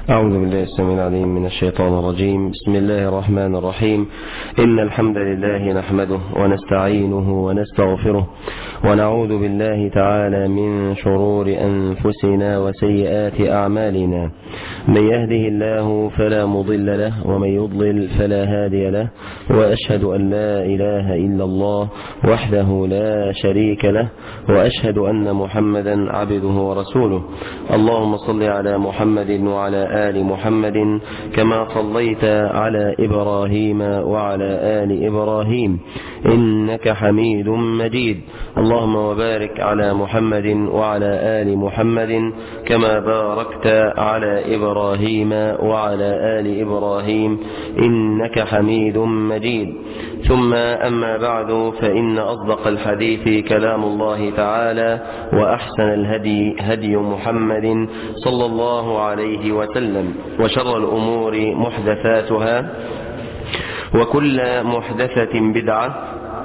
أعوذ بالله السميع العليم من الشيطان الرجيم بسم الله الرحمن الرحيم إن الحمد لله نحمده ونستعينه ونستغفره ونعوذ بالله تعالى من شرور أنفسنا وسيئات أعمالنا من يهده الله فلا مضل له ومن يضلل فلا هادي له وأشهد أن لا إله إلا الله وحده لا شريك له وأشهد أن محمدا عبده ورسوله اللهم صل على محمد وعلى آل محمد كما صليت على إبراهيم وعلى آل إبراهيم إنك حميد مجيد اللهم وبارك على محمد وعلى آل محمد كما باركت على إبراهيم وعلى آل إبراهيم إنك حميد مجيد ثم أما بعد فإن أصدق الحديث كلام الله تعالى وأحسن الهدي هدي محمد صلى الله عليه وسلم وشر الأمور محدثاتها وكل محدثة بدعة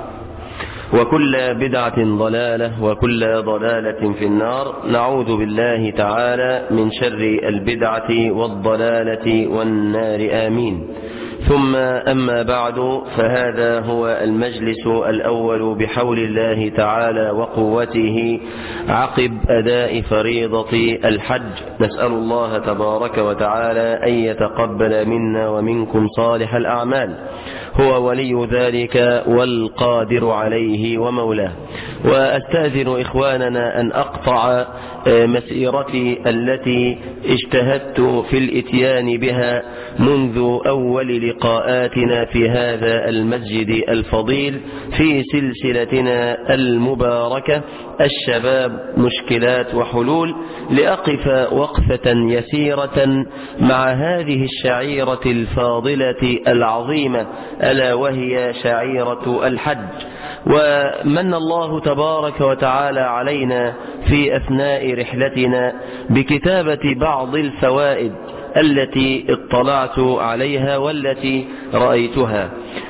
وكل بدعة ضلالة وكل ضلالة في النار نعوذ بالله تعالى من شر البدعة والضلالة والنار آمين ثم أما بعد فهذا هو المجلس الأول بحول الله تعالى وقوته عقب أداء فريضة الحج نسأل الله تبارك وتعالى أن يتقبل منا ومنكم صالح الأعمال هو ولي ذلك والقادر عليه ومولاه وأستاذن إخواننا أن أقطع مسيرتي التي اجتهدت في الاتيان بها منذ أول لقاءاتنا في هذا المسجد الفضيل في سلسلتنا المباركة الشباب مشكلات وحلول لأقف وقفة يسيرة مع هذه الشعيرة الفاضلة العظيمة ألا وهي شعيرة الحج ومن الله تبارك وتعالى علينا في أثناء رحلتنا بكتابة بعض الفوائد التي اطلعت عليها والتي رأيتها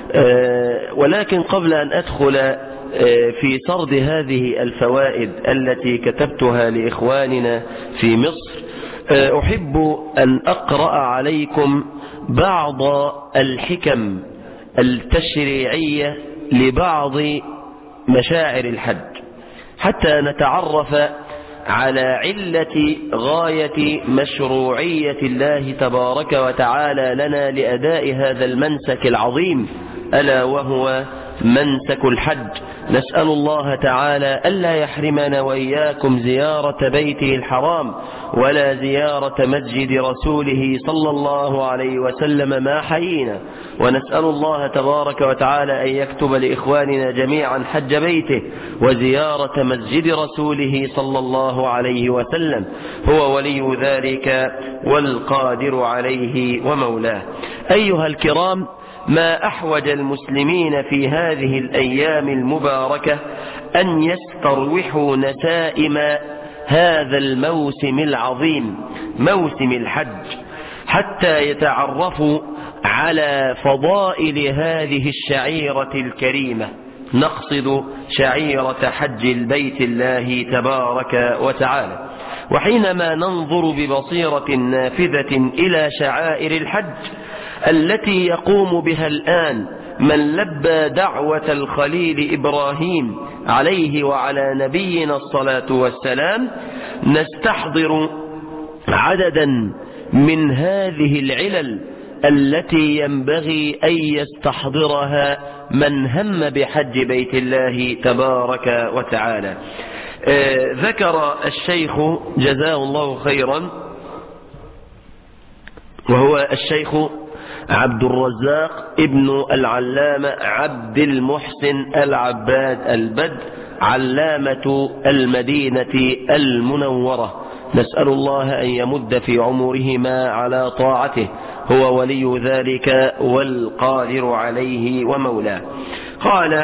ولكن قبل أن أدخل في سرد هذه الفوائد التي كتبتها لإخواننا في مصر أحب أن أقرأ عليكم بعض الحكم التشريعية لبعض مشاعر الحج حتى نتعرف على علة غاية مشروعية الله تبارك وتعالى لنا لأداء هذا المنسك العظيم ألا وهو منسك الحج نسأل الله تعالى ألا يحرمنا وإياكم زيارة بيته الحرام ولا زيارة مسجد رسوله صلى الله عليه وسلم ما حيينا ونسأل الله تبارك وتعالى أن يكتب لإخواننا جميعا حج بيته وزيارة مسجد رسوله صلى الله عليه وسلم هو ولي ذلك والقادر عليه ومولاه أيها الكرام ما أحوج المسلمين في هذه الأيام المباركة أن يستروحوا نسائم هذا الموسم العظيم موسم الحج حتى يتعرفوا على فضائل هذه الشعيرة الكريمة نقصد شعيرة حج البيت الله تبارك وتعالى وحينما ننظر ببصيرة نافذة إلى شعائر الحج التي يقوم بها الآن من لبى دعوة الخليل إبراهيم عليه وعلى نبينا الصلاة والسلام نستحضر عددا من هذه العلل التي ينبغي أن يستحضرها من هم بحج بيت الله تبارك وتعالى ذكر الشيخ جزاه الله خيرا وهو الشيخ عبد الرزاق ابن العلامة عبد المحسن العباد البد علامة المدينة المنورة نسأل الله أن يمد في عمرهما على طاعته هو ولي ذلك والقادر عليه ومولاه قال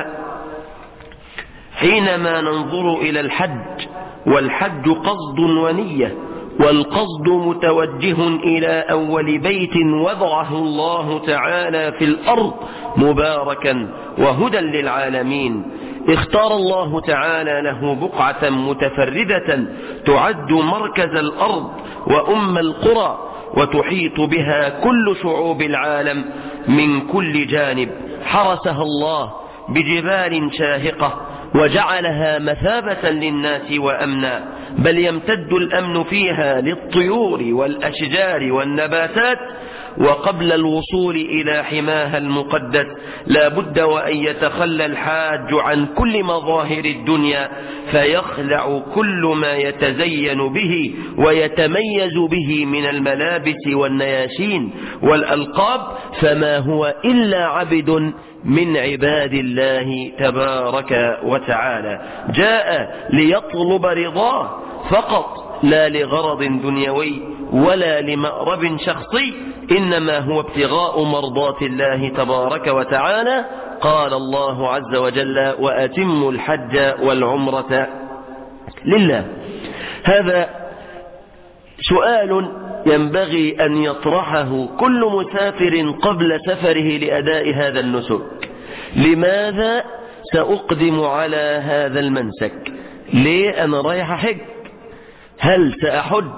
حينما ننظر إلى الحج والحج قصد ونية والقصد متوجه إلى أول بيت وضعه الله تعالى في الأرض مباركا وهدى للعالمين اختار الله تعالى له بقعة متفردة تعد مركز الأرض وأم القرى وتحيط بها كل شعوب العالم من كل جانب حرسها الله بجبال شاهقة وجعلها مثابة للناس وأمنا بل يمتد الأمن فيها للطيور والأشجار والنباتات وقبل الوصول إلى حماها المقدس لا بد وأن يتخلى الحاج عن كل مظاهر الدنيا فيخلع كل ما يتزين به ويتميز به من الملابس والنياشين والألقاب فما هو إلا عبد من عباد الله تبارك وتعالى جاء ليطلب رضاه فقط لا لغرض دنيوي ولا لمأرب شخصي إنما هو ابتغاء مرضات الله تبارك وتعالى قال الله عز وجل وأتم الحج والعمرة لله هذا سؤال ينبغي أن يطرحه كل مسافر قبل سفره لأداء هذا النسك لماذا سأقدم على هذا المنسك ليه أنا رايح حج هل سأحج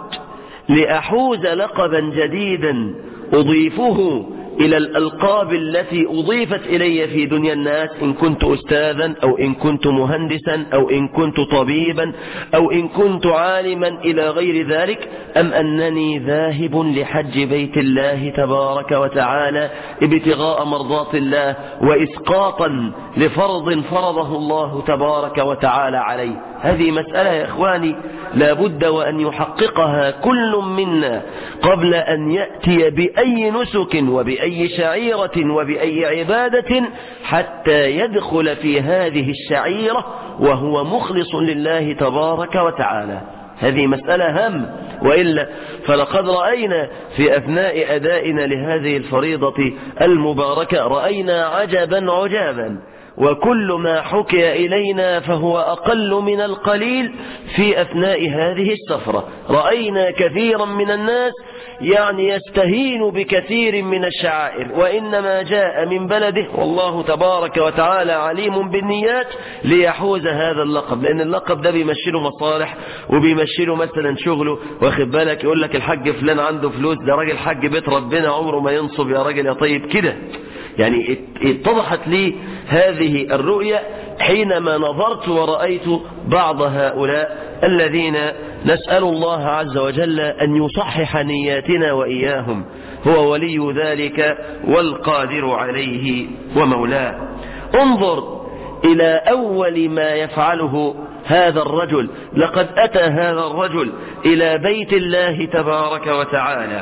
لأحوز لقبا جديدا أضيفه إلى الألقاب التي أضيفت إلي في دنيا الناس إن كنت أستاذا أو إن كنت مهندسا أو إن كنت طبيبا أو إن كنت عالما إلى غير ذلك أم أنني ذاهب لحج بيت الله تبارك وتعالى ابتغاء مرضات الله وإسقاطا لفرض فرضه الله تبارك وتعالى عليه هذه مسألة يا إخواني لا بد وأن يحققها كل منا قبل أن يأتي بأي نسك وبأي شعيرة وبأي عبادة حتى يدخل في هذه الشعيرة وهو مخلص لله تبارك وتعالى هذه مسألة هم وإلا فلقد رأينا في أثناء أدائنا لهذه الفريضة المباركة رأينا عجبا عجابا وكل ما حكي إلينا فهو أقل من القليل في أثناء هذه السفرة رأينا كثيرا من الناس يعني يستهين بكثير من الشعائر وإنما جاء من بلده والله تبارك وتعالى عليم بالنيات ليحوز هذا اللقب لأن اللقب ده بيمشيله مصالح وبيمشيله مثلا شغله واخد بالك يقول لك الحج فلان عنده فلوس ده راجل حج بيت ربنا عمره ما ينصب يا راجل يا طيب كده يعني اتضحت لي هذه الرؤية حينما نظرت ورأيت بعض هؤلاء الذين نسأل الله عز وجل أن يصحح نياتنا وإياهم هو ولي ذلك والقادر عليه ومولاه انظر إلى أول ما يفعله هذا الرجل لقد أتى هذا الرجل إلى بيت الله تبارك وتعالى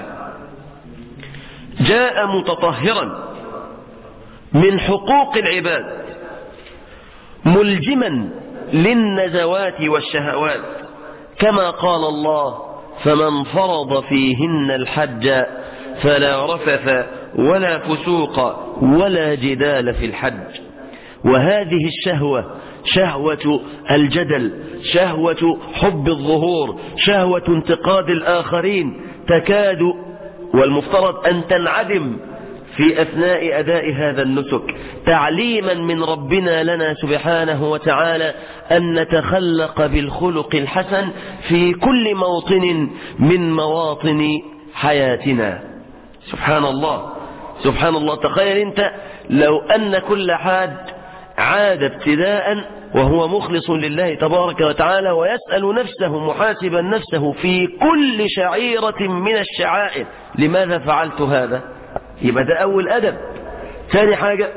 جاء متطهرا من حقوق العباد ملجما للنزوات والشهوات كما قال الله فمن فرض فيهن الحج فلا رفث ولا فسوق ولا جدال في الحج وهذه الشهوة شهوة الجدل شهوة حب الظهور شهوة انتقاد الآخرين تكاد والمفترض أن تنعدم في أثناء أداء هذا النسك تعليما من ربنا لنا سبحانه وتعالى أن نتخلق بالخلق الحسن في كل موطن من مواطن حياتنا سبحان الله سبحان الله تخيل انت لو أن كل حاد عاد ابتداء وهو مخلص لله تبارك وتعالى ويسأل نفسه محاسبا نفسه في كل شعيرة من الشعائر لماذا فعلت هذا يبقى ده أول أدب ثاني حاجة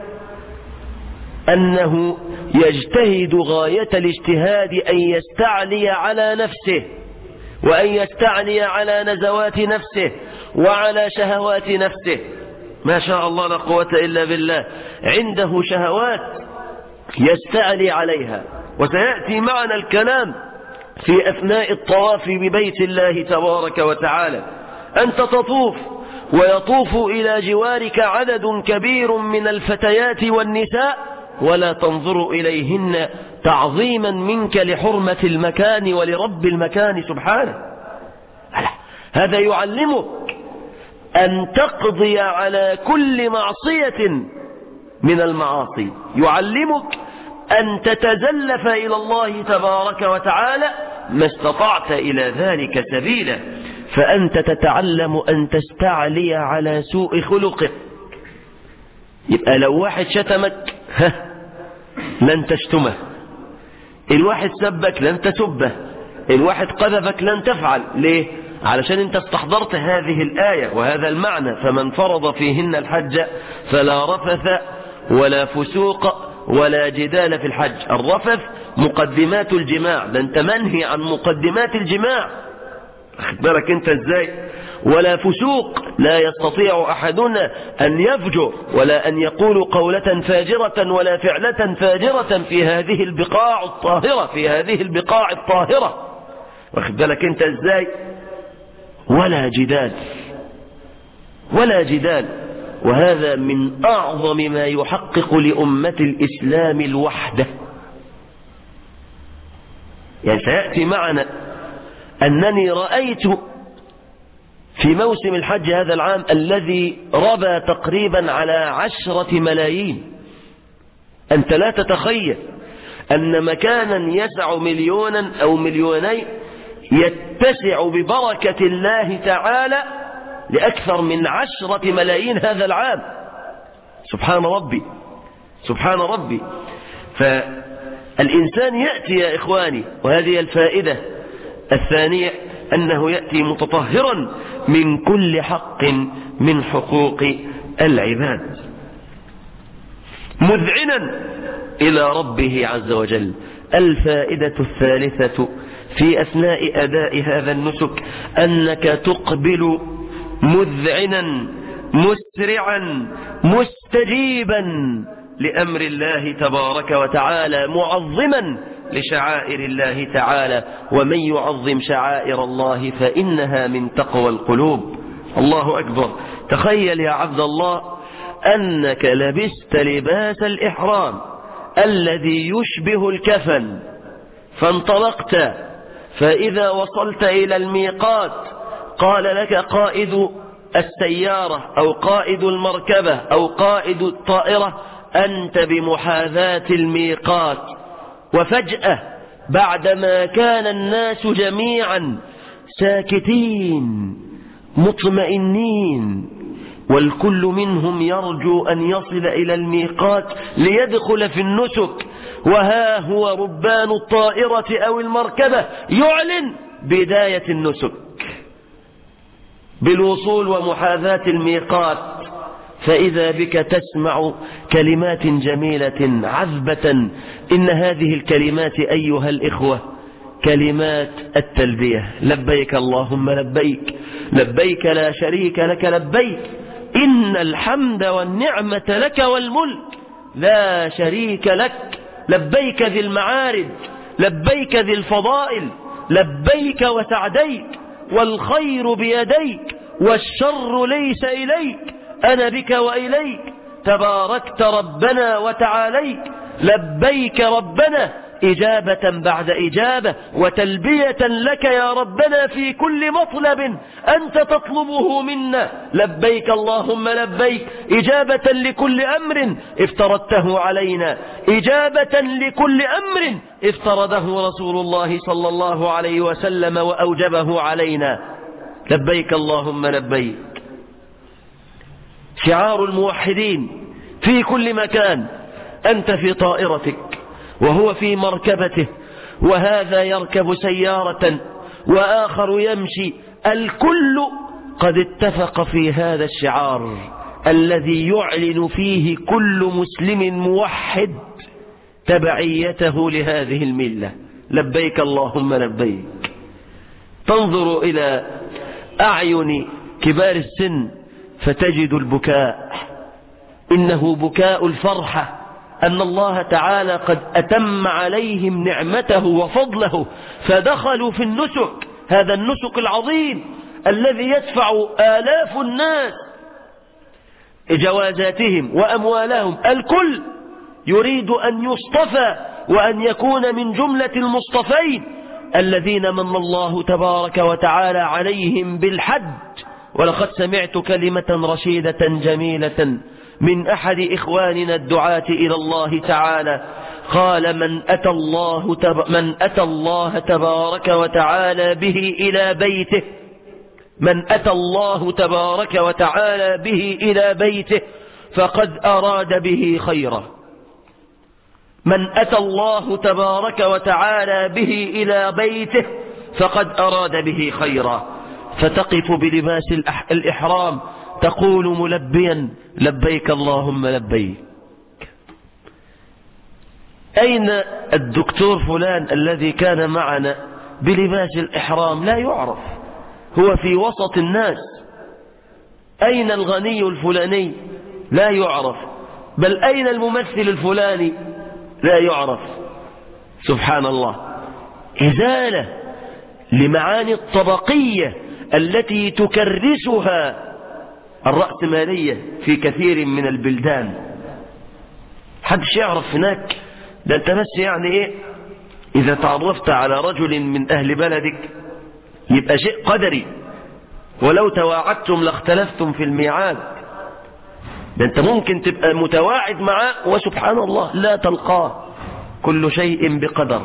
أنه يجتهد غاية الاجتهاد أن يستعلي على نفسه وأن يستعلي على نزوات نفسه وعلى شهوات نفسه ما شاء الله لا قوة إلا بالله عنده شهوات يستعلي عليها وسيأتي معنا الكلام في أثناء الطواف ببيت الله تبارك وتعالى أنت تطوف ويطوف إلى جوارك عدد كبير من الفتيات والنساء ولا تنظر إليهن تعظيما منك لحرمة المكان ولرب المكان سبحانه هذا يعلمك أن تقضي على كل معصية من المعاصي يعلمك أن تتزلف إلى الله تبارك وتعالى ما استطعت إلى ذلك سبيلا فأنت تتعلم أن تستعلي على سوء خلقه يبقى لو واحد شتمك ها لن تشتمه الواحد سبك لن تسبه الواحد قذفك لن تفعل ليه علشان انت استحضرت هذه الآية وهذا المعنى فمن فرض فيهن الحج فلا رفث ولا فسوق ولا جدال في الحج الرفث مقدمات الجماع ده انت منهي عن مقدمات الجماع اخد بالك انت ازاي ولا فسوق لا يستطيع أحدنا أن يفجر ولا أن يقول قولة فاجرة ولا فعلة فاجرة في هذه البقاع الطاهرة في هذه البقاع الطاهرة واخد بالك انت ازاي ولا جدال ولا جدال وهذا من أعظم ما يحقق لأمة الإسلام الوحدة يعني سيأتي معنا أنني رأيت في موسم الحج هذا العام الذي ربى تقريبا على عشرة ملايين أنت لا تتخيل أن مكانا يسع مليونا أو مليونين يتسع ببركة الله تعالى لأكثر من عشرة ملايين هذا العام سبحان ربي سبحان ربي فالإنسان يأتي يا إخواني وهذه الفائدة الثانية أنه يأتي متطهرا من كل حق من حقوق العباد مذعنا إلى ربه عز وجل الفائدة الثالثة في أثناء أداء هذا النسك أنك تقبل مذعنا مسرعا مستجيبا لأمر الله تبارك وتعالى معظما لشعائر الله تعالى ومن يعظم شعائر الله فإنها من تقوى القلوب الله أكبر تخيل يا عبد الله أنك لبست لباس الإحرام الذي يشبه الكفن فانطلقت فإذا وصلت إلى الميقات قال لك قائد السيارة أو قائد المركبة أو قائد الطائرة أنت بمحاذاة الميقات وفجأة بعدما كان الناس جميعا ساكتين مطمئنين والكل منهم يرجو أن يصل إلى الميقات ليدخل في النسك وها هو ربان الطائرة أو المركبة يعلن بداية النسك بالوصول ومحاذاة الميقات فإذا بك تسمع كلمات جميلة عذبة إن هذه الكلمات أيها الإخوة كلمات التلبية لبيك اللهم لبيك لبيك لا شريك لك لبيك إن الحمد والنعمة لك والملك لا شريك لك لبيك ذي المعارج لبيك ذي الفضائل لبيك وسعديك والخير بيديك والشر ليس إليك أنا بك وإليك تباركت ربنا وتعاليك لبيك ربنا إجابة بعد إجابة وتلبية لك يا ربنا في كل مطلب أنت تطلبه منا لبيك اللهم لبيك إجابة لكل أمر افترضته علينا إجابة لكل أمر افترضه رسول الله صلى الله عليه وسلم وأوجبه علينا لبيك اللهم لبيك شعار الموحدين في كل مكان أنت في طائرتك وهو في مركبته وهذا يركب سيارة وآخر يمشي الكل قد اتفق في هذا الشعار الذي يعلن فيه كل مسلم موحد تبعيته لهذه الملة لبيك اللهم لبيك تنظر إلى أعين كبار السن فتجد البكاء إنه بكاء الفرحة أن الله تعالى قد أتم عليهم نعمته وفضله فدخلوا في النسك هذا النسك العظيم الذي يدفع آلاف الناس جوازاتهم وأموالهم الكل يريد أن يصطفى وأن يكون من جملة المصطفين الذين من الله تبارك وتعالى عليهم بالحج ولقد سمعت كلمة رشيدة جميلة من أحد إخواننا الدعاة إلى الله تعالى قال من أتى الله تب من أتى الله تبارك وتعالى به إلى بيته من أتى الله تبارك وتعالى به إلى بيته فقد أراد به خيرا من أتى الله تبارك وتعالى به إلى بيته فقد أراد به خيرا فتقف بلباس الإحرام تقول ملبيا لبيك اللهم لبيك أين الدكتور فلان الذي كان معنا بلباس الإحرام لا يعرف هو في وسط الناس أين الغني الفلاني لا يعرف بل أين الممثل الفلاني لا يعرف سبحان الله إزالة لمعاني الطبقية التي تكرسها الرأسمالية في كثير من البلدان حدش يعرف هناك ده انت بس يعني ايه اذا تعرفت على رجل من اهل بلدك يبقى شيء قدري ولو تواعدتم لاختلفتم في الميعاد ده انت ممكن تبقى متواعد معاه وسبحان الله لا تلقاه كل شيء بقدر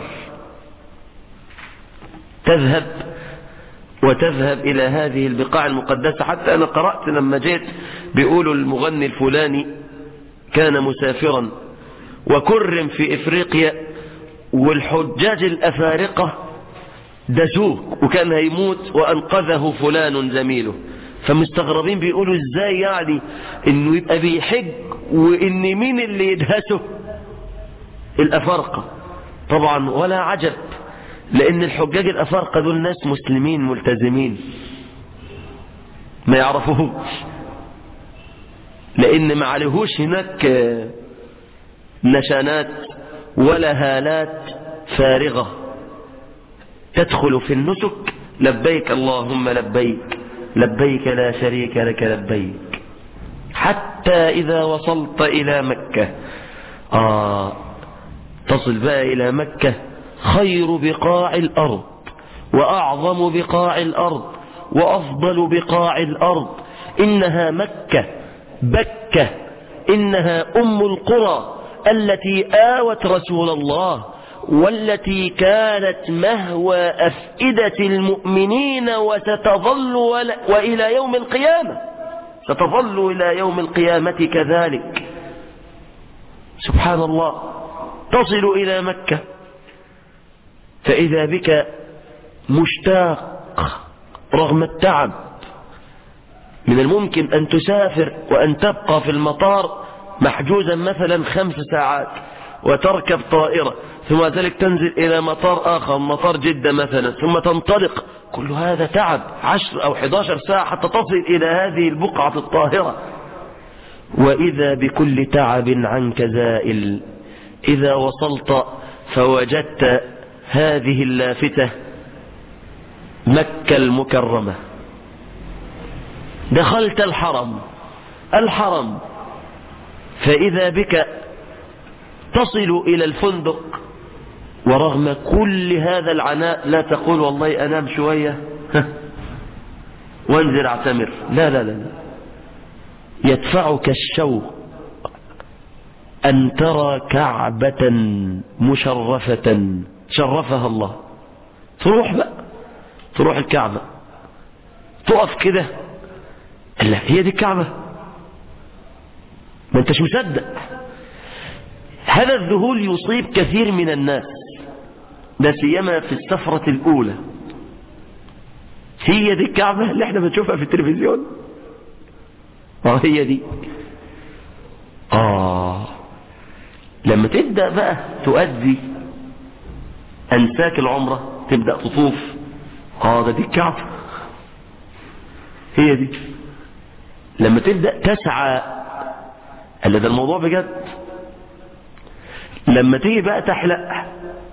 تذهب وتذهب إلى هذه البقاع المقدسة حتى أنا قرأت لما جيت بيقولوا المغني الفلاني كان مسافرا وكرم في إفريقيا والحجاج الأفارقة دسوه وكان هيموت وأنقذه فلان زميله فمستغربين بيقولوا ازاي يعني انه يبقى بيحج وان مين اللي يدهسه الافارقه طبعا ولا عجب لان الحجاج الافارقه دول ناس مسلمين ملتزمين ما يعرفوهوش لان ما عليهوش هناك نشانات ولا هالات فارغه تدخل في النسك لبيك اللهم لبيك لبيك لا شريك لك لبيك حتى إذا وصلت إلى مكة آه تصل بقى إلى مكة خير بقاع الأرض وأعظم بقاع الأرض وأفضل بقاع الأرض إنها مكة بكة إنها أم القرى التي آوت رسول الله والتي كانت مهوى أفئدة المؤمنين وستظل وإلى يوم القيامة ستظل إلى يوم القيامة كذلك سبحان الله تصل إلى مكة فإذا بك مشتاق رغم التعب من الممكن أن تسافر وأن تبقى في المطار محجوزا مثلا خمس ساعات وتركب طائرة ثم ذلك تنزل إلى مطار آخر مطار جدة مثلا ثم تنطلق كل هذا تعب عشر أو 11 ساعة حتى تصل إلى هذه البقعة الطاهرة وإذا بكل تعب عنك زائل إذا وصلت فوجدت هذه اللافتة مكة المكرمة دخلت الحرم الحرم فإذا بك تصل إلى الفندق ورغم كل هذا العناء لا تقول والله أنام شوية وانزل اعتمر لا لا لا يدفعك الشوق أن ترى كعبة مشرفة شرفها الله تروح بقى تروح الكعبة تقف كده لا هي دي الكعبة ما انتش مصدق هذا الذهول يصيب كثير من الناس لا سيما في السفرة الأولى هي دي الكعبة اللي احنا بنشوفها في التلفزيون اه هي دي آه لما تبدأ بقى تؤدي أنساك العمرة تبدأ تطوف اه ده دي الكعبة هي دي لما تبدأ تسعى اللي ده الموضوع بجد لما تيجي بقى تحلق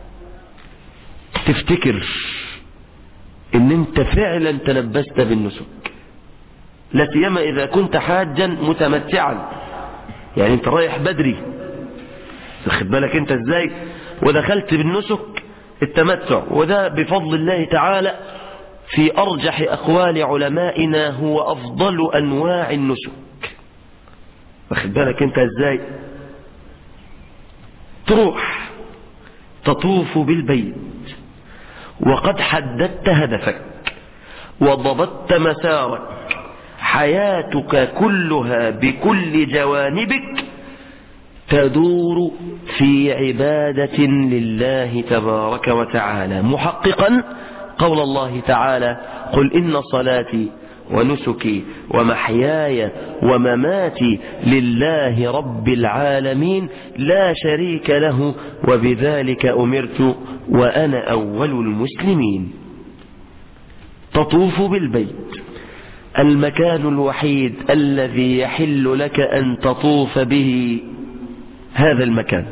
تفتكر ان انت فعلا تلبست بالنسك لا سيما اذا كنت حاجا متمتعا يعني انت رايح بدري واخد بالك انت ازاي ودخلت بالنسك التمتع وده بفضل الله تعالى في ارجح اقوال علمائنا هو افضل انواع النسك واخد بالك انت ازاي تروح تطوف بالبيت وقد حددت هدفك وضبطت مسارك حياتك كلها بكل جوانبك تدور في عبادة لله تبارك وتعالى محققا قول الله تعالى قل إن صلاتي ونسكي ومحياي ومماتي لله رب العالمين لا شريك له وبذلك أمرت وأنا أول المسلمين تطوف بالبيت المكان الوحيد الذي يحل لك أن تطوف به هذا المكان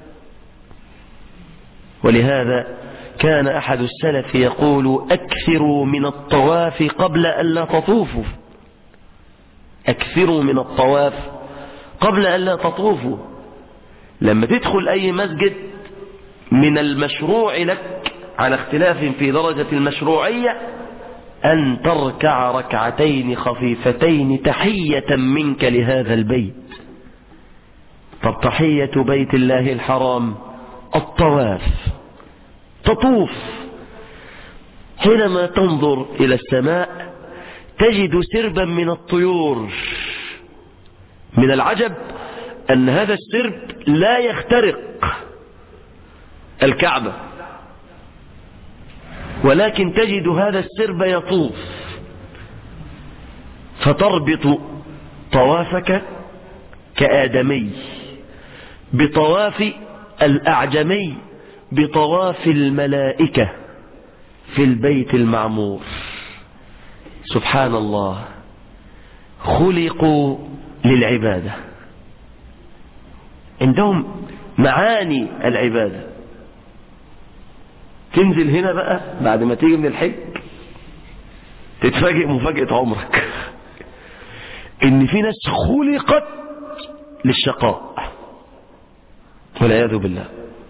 ولهذا كان أحد السلف يقول أكثروا من الطواف قبل أن لا تطوفوا أكثروا من الطواف قبل أن لا تطوفوا لما تدخل أي مسجد من المشروع لك على اختلاف في درجة المشروعية أن تركع ركعتين خفيفتين تحية منك لهذا البيت طب تحية بيت الله الحرام الطواف تطوف حينما تنظر إلى السماء تجد سربا من الطيور من العجب أن هذا السرب لا يخترق الكعبة ولكن تجد هذا السرب يطوف فتربط طوافك كآدمي بطواف الأعجمي بطواف الملائكة في البيت المعمور سبحان الله خلقوا للعبادة عندهم معاني العبادة تنزل هنا بقى بعد ما تيجي من الحج تتفاجئ مفاجأة عمرك ان في ناس خلقت للشقاء والعياذ بالله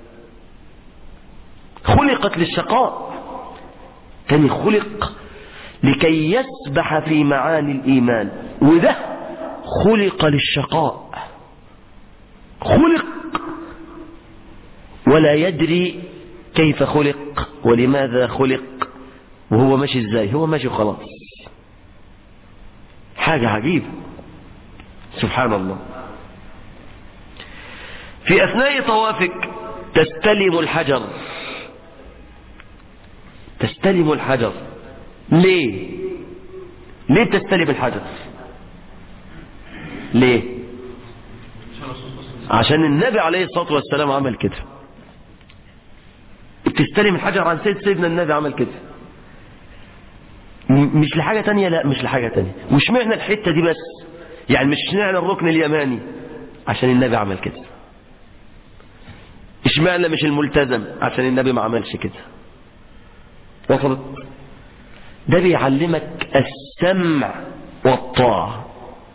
خلقت للشقاء تاني خلق لكي يسبح في معاني الإيمان وده خلق للشقاء خلق ولا يدري كيف خلق ولماذا خلق وهو ماشي ازاي هو ماشي خلاص حاجة عجيبة سبحان الله في أثناء طوافك تستلم الحجر تستلم الحجر ليه ليه تستلم الحجر ليه عشان النبي عليه الصلاة والسلام عمل كده تستلم الحجر عن سيد سيدنا النبي عمل كده مش لحاجة تانية لا مش لحاجة تانية مش معنى الحتة دي بس يعني مش معنى الركن اليماني عشان النبي عمل كده اشمعنى مش الملتزم عشان النبي ما عملش كده وصلت ده بيعلمك السمع والطاعة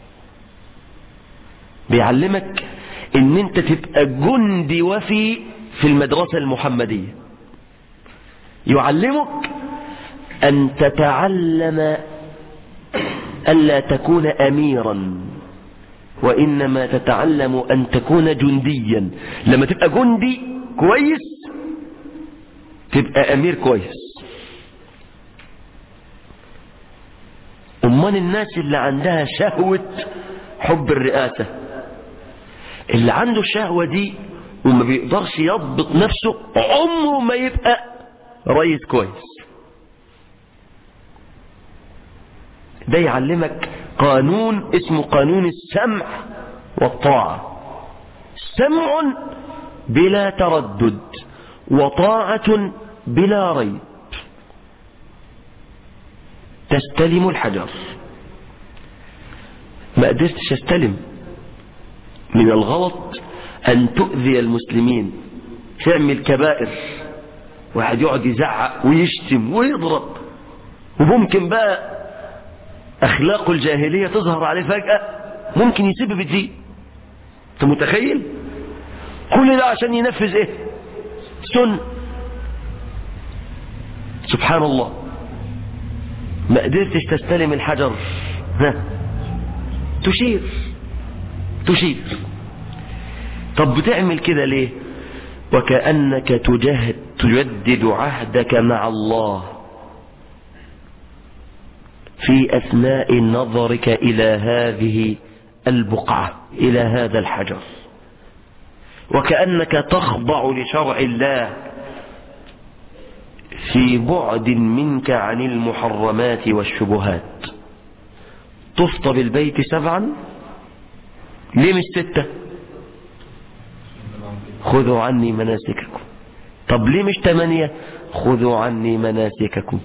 بيعلمك ان انت تبقى جندي وفي في المدرسة المحمدية يعلمك ان تتعلم ألا تكون أميرا وإنما تتعلم أن تكون جنديا لما تبقى جندي كويس تبقى أمير كويس أمان الناس اللي عندها شهوة حب الرئاسة اللي عنده الشهوة دي وما بيقدرش يضبط نفسه عمره ما يبقى رئيس كويس ده يعلمك قانون اسمه قانون السمع والطاعة سمع بلا تردد وطاعة بلا ريب تستلم الحجر ما قدرتش استلم من الغلط أن تؤذي المسلمين تعمل كبائر واحد يقعد يزعق ويشتم ويضرب وممكن بقى أخلاق الجاهلية تظهر عليه فجأة ممكن يسيب بالدين أنت متخيل كل ده عشان ينفذ إيه سن سبحان الله ما قدرتش تستلم الحجر ها تشير تشير طب بتعمل كده ليه وكأنك تجهد تجدد عهدك مع الله في أثناء نظرك إلى هذه البقعة إلى هذا الحجر وكأنك تخضع لشرع الله في بعد منك عن المحرمات والشبهات طفت بالبيت سبعا ليه مش ستة خذوا عني مناسككم طب ليه مش تمانية خذوا عني مناسككم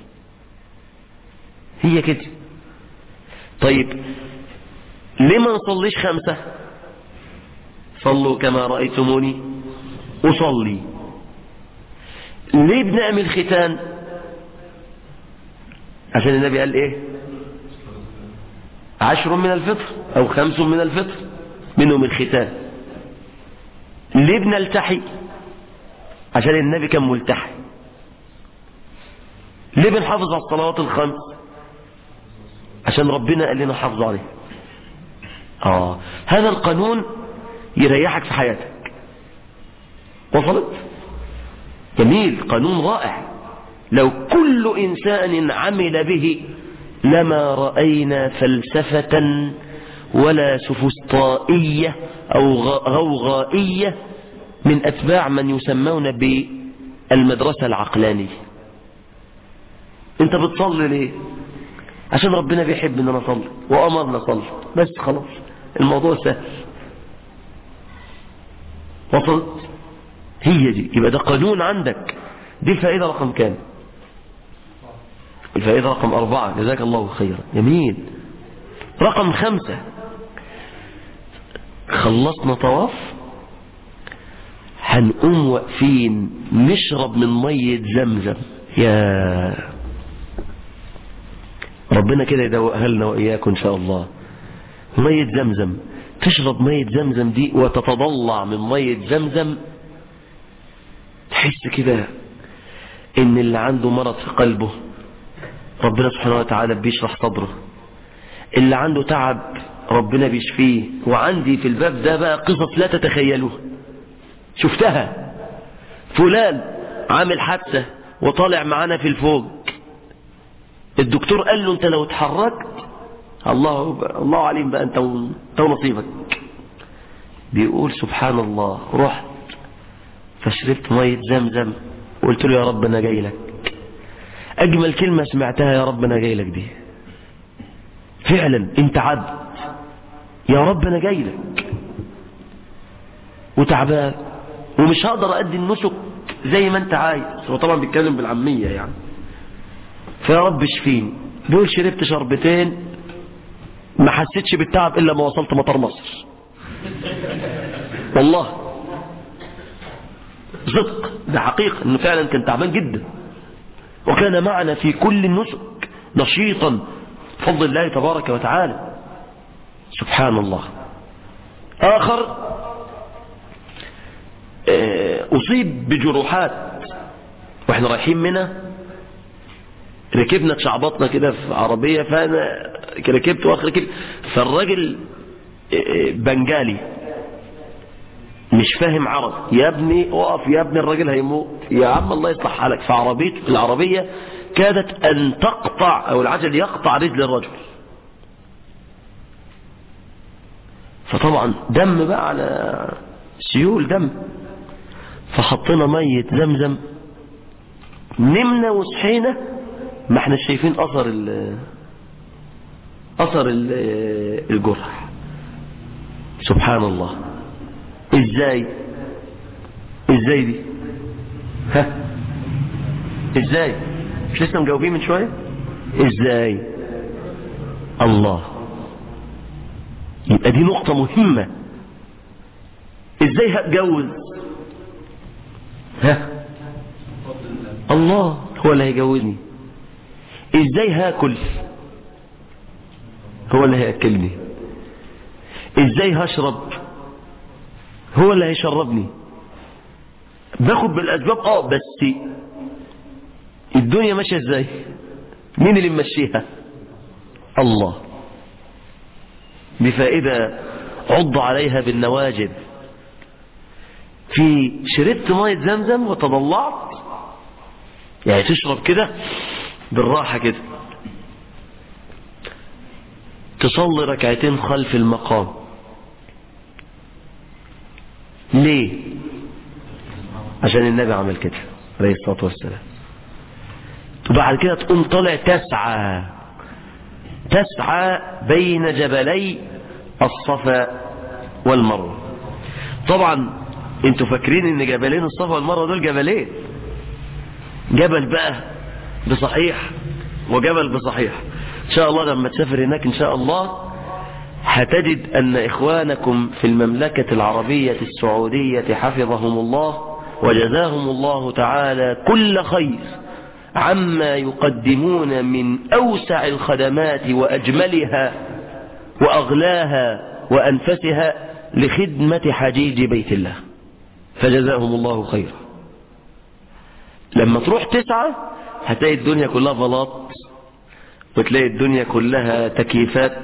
هي كده طيب ليه ما نصليش خمسة صلوا كما رأيتموني أصلي ليه بنعمل ختان عشان النبي قال ايه عشر من الفطر او خمس من الفطر منهم الختان ليه بنلتحي عشان النبي كان ملتحي ليه بنحافظ على الصلوات الخمس عشان ربنا قال لنا حافظوا عليه اه هذا القانون يريحك في حياتك وصلت جميل قانون رائع لو كل إنسان عمل به لما رأينا فلسفة ولا سفسطائية أو غوغائية من أتباع من يسمون بالمدرسة العقلانية انت بتصلي ليه عشان ربنا بيحب ان انا اصلي وامرنا اصلي بس خلاص الموضوع سهل وصلت هي دي يبقى ده قانون عندك دي الفائدة رقم كام الفائدة رقم أربعة جزاك الله خيرا جميل رقم خمسة خلصنا طواف هنقوم واقفين نشرب من مية زمزم يا ربنا كده يدوقها لنا وإياكم إن شاء الله مية زمزم تشرب مية زمزم دي وتتضلع من مية زمزم تحس كده ان اللي عنده مرض في قلبه ربنا سبحانه وتعالى بيشرح صدره اللي عنده تعب ربنا بيشفيه وعندي في الباب ده بقى قصص لا تتخيلوها شفتها فلان عامل حادثة وطالع معانا في الفوق الدكتور قال له انت لو اتحركت الله الله عليم بقى انت انت ونصيبك بيقول سبحان الله رحت فشربت مية زمزم وقلت له يا رب انا جاي لك اجمل كلمة سمعتها يا رب انا جاي لك دي فعلا انت عبد يا رب انا جاي لك وتعبان ومش هقدر ادي النسك زي ما انت عايز هو طبعا بيتكلم بالعامية يعني فيا رب اشفيني دول شربت شربتين ما حسيتش بالتعب الا ما وصلت مطار مصر والله صدق ده حقيقة انه فعلا كان تعبان جدا وكان معنا في كل النسك نشيطا بفضل الله تبارك وتعالى سبحان الله آخر أصيب بجروحات واحنا رايحين منها ركبنا تشعبطنا كده في عربية فأنا ركبت واخر ركبت فالراجل بنجالي مش فاهم عرب يا ابني اقف يا ابني الراجل هيموت يا عم الله يصلح حالك في عربية العربية كادت أن تقطع أو العجل يقطع رجل الرجل فطبعا دم بقى على سيول دم فحطينا مية زمزم نمنا وصحينا ما احنا شايفين أثر ال أثر ال الجرح سبحان الله ازاي ازاي دي ها ازاي مش لسه مجاوبين من شوية ازاي الله يبقى دي نقطة مهمة ازاي هتجوز ها الله هو اللي هيجوزني ازاي هاكل هو اللي هياكلني ازاي هشرب هو اللي هيشربني باخد بالاسباب اه بس الدنيا ماشيه ازاي مين اللي ممشيها الله بفائده عض عليها بالنواجذ في شربت ميه زمزم وتضلعت يعني تشرب كده بالراحه كده تصلي ركعتين خلف المقام ليه عشان النبي عمل كده عليه الصلاة والسلام وبعد كده تقوم طالع تسعى تسعى بين جبلي الصفا والمروة طبعا انتوا فاكرين ان جبلين الصفا والمروة دول جبلين جبل بقى بصحيح وجبل بصحيح ان شاء الله لما تسافر هناك ان شاء الله هتجد ان اخوانكم في المملكة العربية السعودية حفظهم الله وجزاهم الله تعالى كل خير عما يقدمون من أوسع الخدمات وأجملها وأغلاها وأنفسها لخدمة حجيج بيت الله فجزاهم الله خيرا لما تروح تسعة هتلاقي الدنيا كلها بلاط وتلاقي الدنيا كلها تكييفات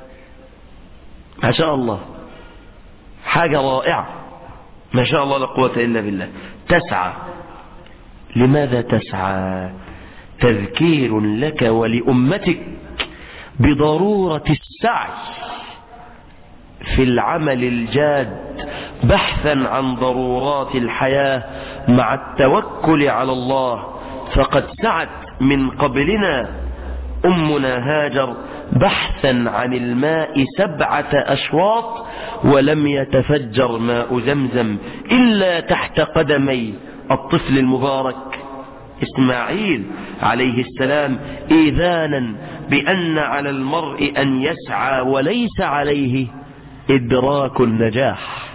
ما شاء الله حاجة رائعة ما شاء الله لا قوة إلا بالله تسعى لماذا تسعى تذكير لك ولأمتك بضرورة السعي في العمل الجاد بحثا عن ضرورات الحياة مع التوكل على الله فقد سعت من قبلنا أمنا هاجر بحثا عن الماء سبعة أشواط ولم يتفجر ماء زمزم إلا تحت قدمي الطفل المبارك إسماعيل عليه السلام إيذانا بأن على المرء أن يسعى وليس عليه إدراك النجاح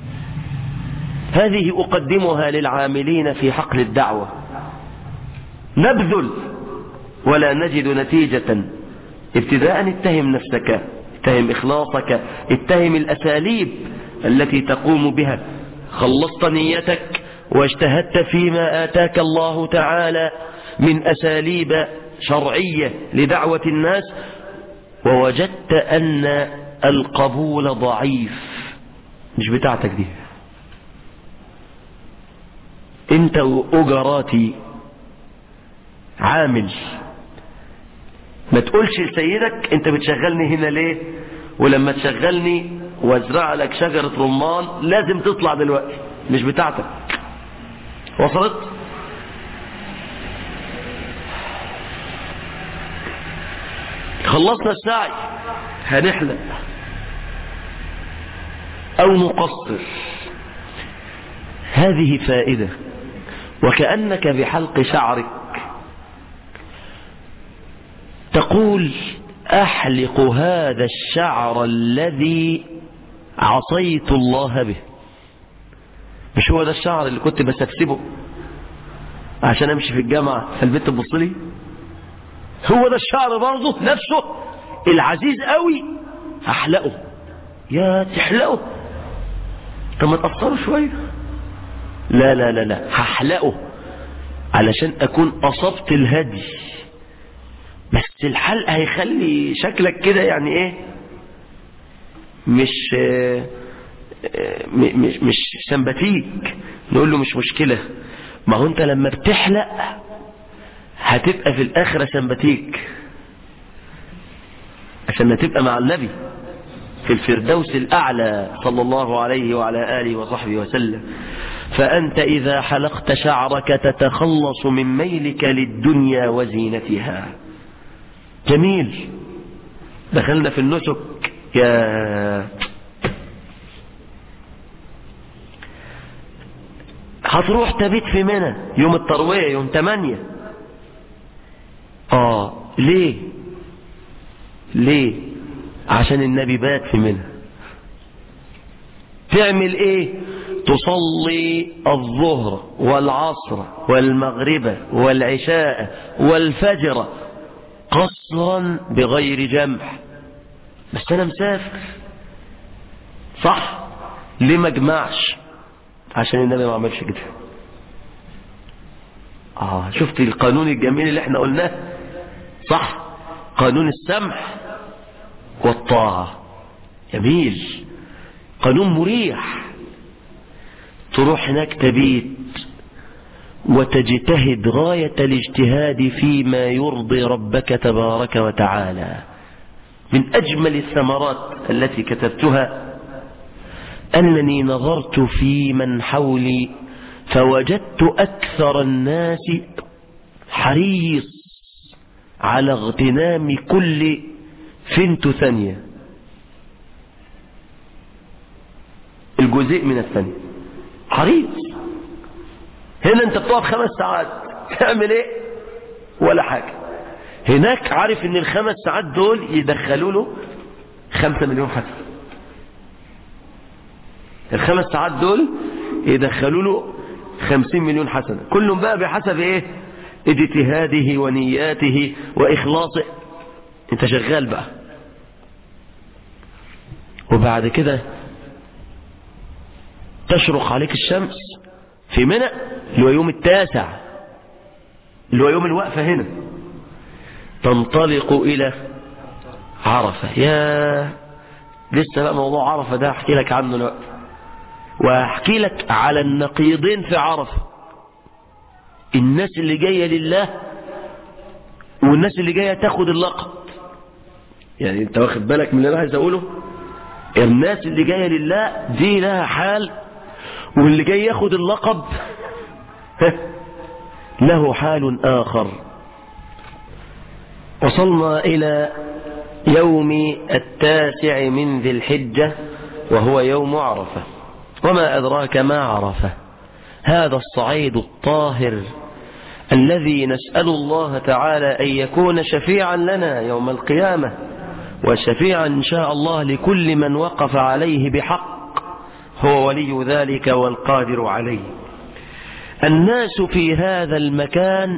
هذه أقدمها للعاملين في حقل الدعوة نبذل ولا نجد نتيجة ابتداء اتهم نفسك اتهم إخلاصك اتهم الأساليب التي تقوم بها خلصت نيتك واجتهدت فيما آتاك الله تعالى من أساليب شرعية لدعوة الناس ووجدت أن القبول ضعيف مش بتاعتك دي انت أجراتي عامل ما تقولش لسيدك انت بتشغلني هنا ليه ولما تشغلني وازرع لك شجرة رمان لازم تطلع دلوقتي مش بتاعتك وصلت خلصنا السعي هنحلق او نقصر هذه فائدة وكأنك بحلق شعرك تقول أحلق هذا الشعر الذي عصيت الله به مش هو ده الشعر اللي كنت بسكسبه عشان امشي في الجامعة فالبنت تبص لي هو ده الشعر برضه نفسه العزيز قوي هحلقه يا تحلقه طب ما تقصره شوية لا لا لا لا هحلقه علشان اكون اصبت الهدي بس الحلق هيخلي شكلك كده يعني ايه مش مش مش سمباتيك نقول له مش مشكلة ما هو انت لما بتحلق هتبقى في الاخرة سمباتيك عشان هتبقى مع النبي في الفردوس الأعلى صلى الله عليه وعلى آله وصحبه وسلم فأنت إذا حلقت شعرك تتخلص من ميلك للدنيا وزينتها جميل دخلنا في النسك يا هتروح تبيت في منى يوم التروية يوم 8 اه ليه ليه عشان النبي بات في منى تعمل ايه تصلي الظهر والعصر والمغرب والعشاء والفجر قصرا بغير جمع بس انا مسافر صح ليه ما اجمعش عشان النبي ما عملش كده اه شفت القانون الجميل اللي احنا قلناه صح قانون السمح والطاعة جميل قانون مريح تروح هناك تبيت وتجتهد غاية الاجتهاد فيما يرضي ربك تبارك وتعالى من أجمل الثمرات التي كتبتها أنني نظرت في من حولي فوجدت أكثر الناس حريص على اغتنام كل فنت ثانية الجزء من الثانية حريص هنا انت بتقعد خمس ساعات تعمل ايه ولا حاجة هناك عارف ان الخمس ساعات دول يدخلوا له خمسة مليون حسنة الخمس ساعات دول يدخلوا له خمسين مليون حسنة كلهم بقى بحسب ايه اجتهاده ونياته واخلاصه انت شغال بقى وبعد كده تشرق عليك الشمس في منى اللي هو يوم التاسع اللي هو يوم الوقفة هنا تنطلق إلى عرفة يا لسه بقى موضوع عرفة ده أحكي لك عنه الوقت وأحكي لك على النقيضين في عرفة الناس اللي جاية لله والناس اللي جاية تاخد اللقب يعني انت واخد بالك من اللي انا عايز اقوله الناس اللي جاية لله دي لها حال واللي جاي ياخد اللقب له حال آخر وصلنا إلى يوم التاسع من ذي الحجة وهو يوم عرفة وما أدراك ما عرفة هذا الصعيد الطاهر الذي نسأل الله تعالى أن يكون شفيعا لنا يوم القيامة وشفيعا إن شاء الله لكل من وقف عليه بحق هو ولي ذلك والقادر عليه الناس في هذا المكان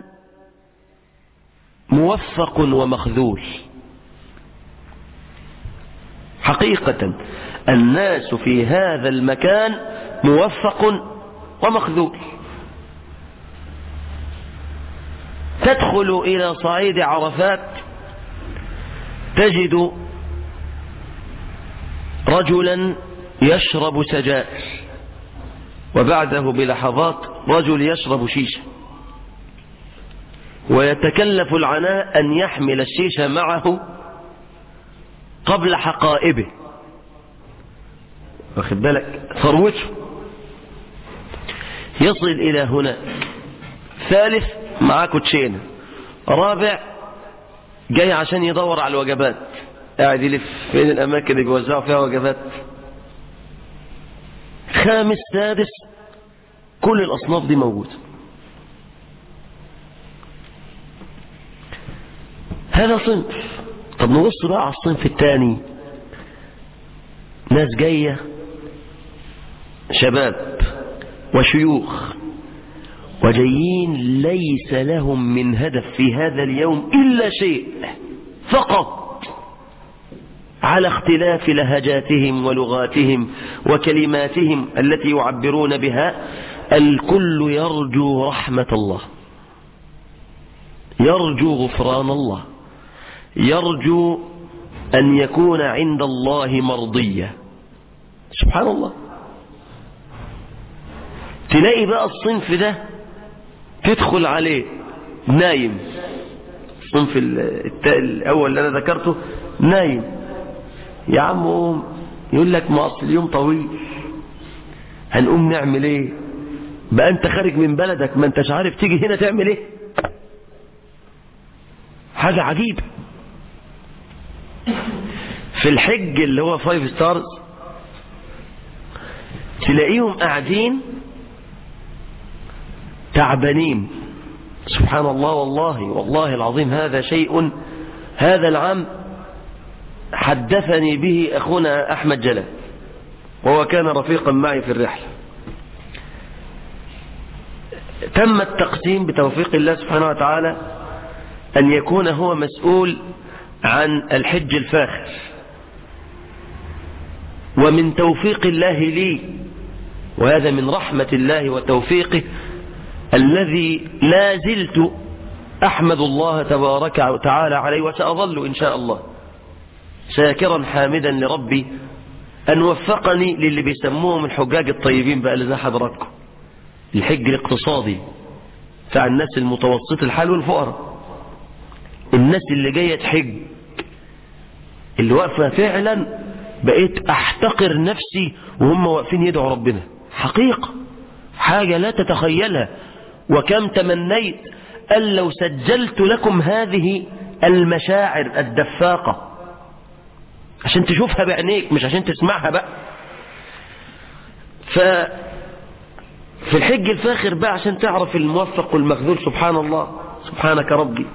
موفق ومخذول حقيقة الناس في هذا المكان موفق ومخذول تدخل إلى صعيد عرفات تجد رجلا يشرب سجائر وبعده بلحظات رجل يشرب شيشة ويتكلف العناء أن يحمل الشيشة معه قبل حقائبه واخد بالك ثروته يصل إلى هنا ثالث معاه كوتشينة رابع جاي عشان يدور على الوجبات قاعد يلف فين الأماكن اللي بيوزعوا فيها وجبات خامس سادس كل الأصناف دي موجودة هذا صنف طب نبص بقى على الصنف الثاني ناس جاية شباب وشيوخ وجايين ليس لهم من هدف في هذا اليوم إلا شيء فقط على اختلاف لهجاتهم ولغاتهم وكلماتهم التي يعبرون بها الكل يرجو رحمة الله يرجو غفران الله يرجو أن يكون عند الله مرضية سبحان الله تلاقي بقى الصنف ده تدخل عليه نايم الصنف الأول اللي أنا ذكرته نايم يا عم قوم يقول لك ما أصل اليوم طويل هنقوم نعمل ايه بقى انت خارج من بلدك ما انتش عارف تيجي هنا تعمل ايه حاجة عجيبة في الحج اللي هو فايف ستارز تلاقيهم قاعدين تعبانين سبحان الله والله والله العظيم هذا شيء هذا العام حدثني به أخونا أحمد جلال وهو كان رفيقا معي في الرحلة تم التقسيم بتوفيق الله سبحانه وتعالى أن يكون هو مسؤول عن الحج الفاخر ومن توفيق الله لي وهذا من رحمة الله وتوفيقه الذي لا زلت أحمد الله تبارك وتعالى عليه وسأظل إن شاء الله شاكرا حامدا لربي أن وفقني للي بيسموهم الحجاج الطيبين بقى اللي زي حضراتكم الحج الاقتصادي بتاع الناس المتوسط الحال والفقراء الناس اللي جاية تحج اللي واقفة فعلا بقيت احتقر نفسي وهم واقفين يدعوا ربنا حقيقة حاجة لا تتخيلها وكم تمنيت أن لو سجلت لكم هذه المشاعر الدفاقة عشان تشوفها بعينيك مش عشان تسمعها بقى ف في الحج الفاخر بقى عشان تعرف الموفق والمخذول سبحان الله سبحانك ربي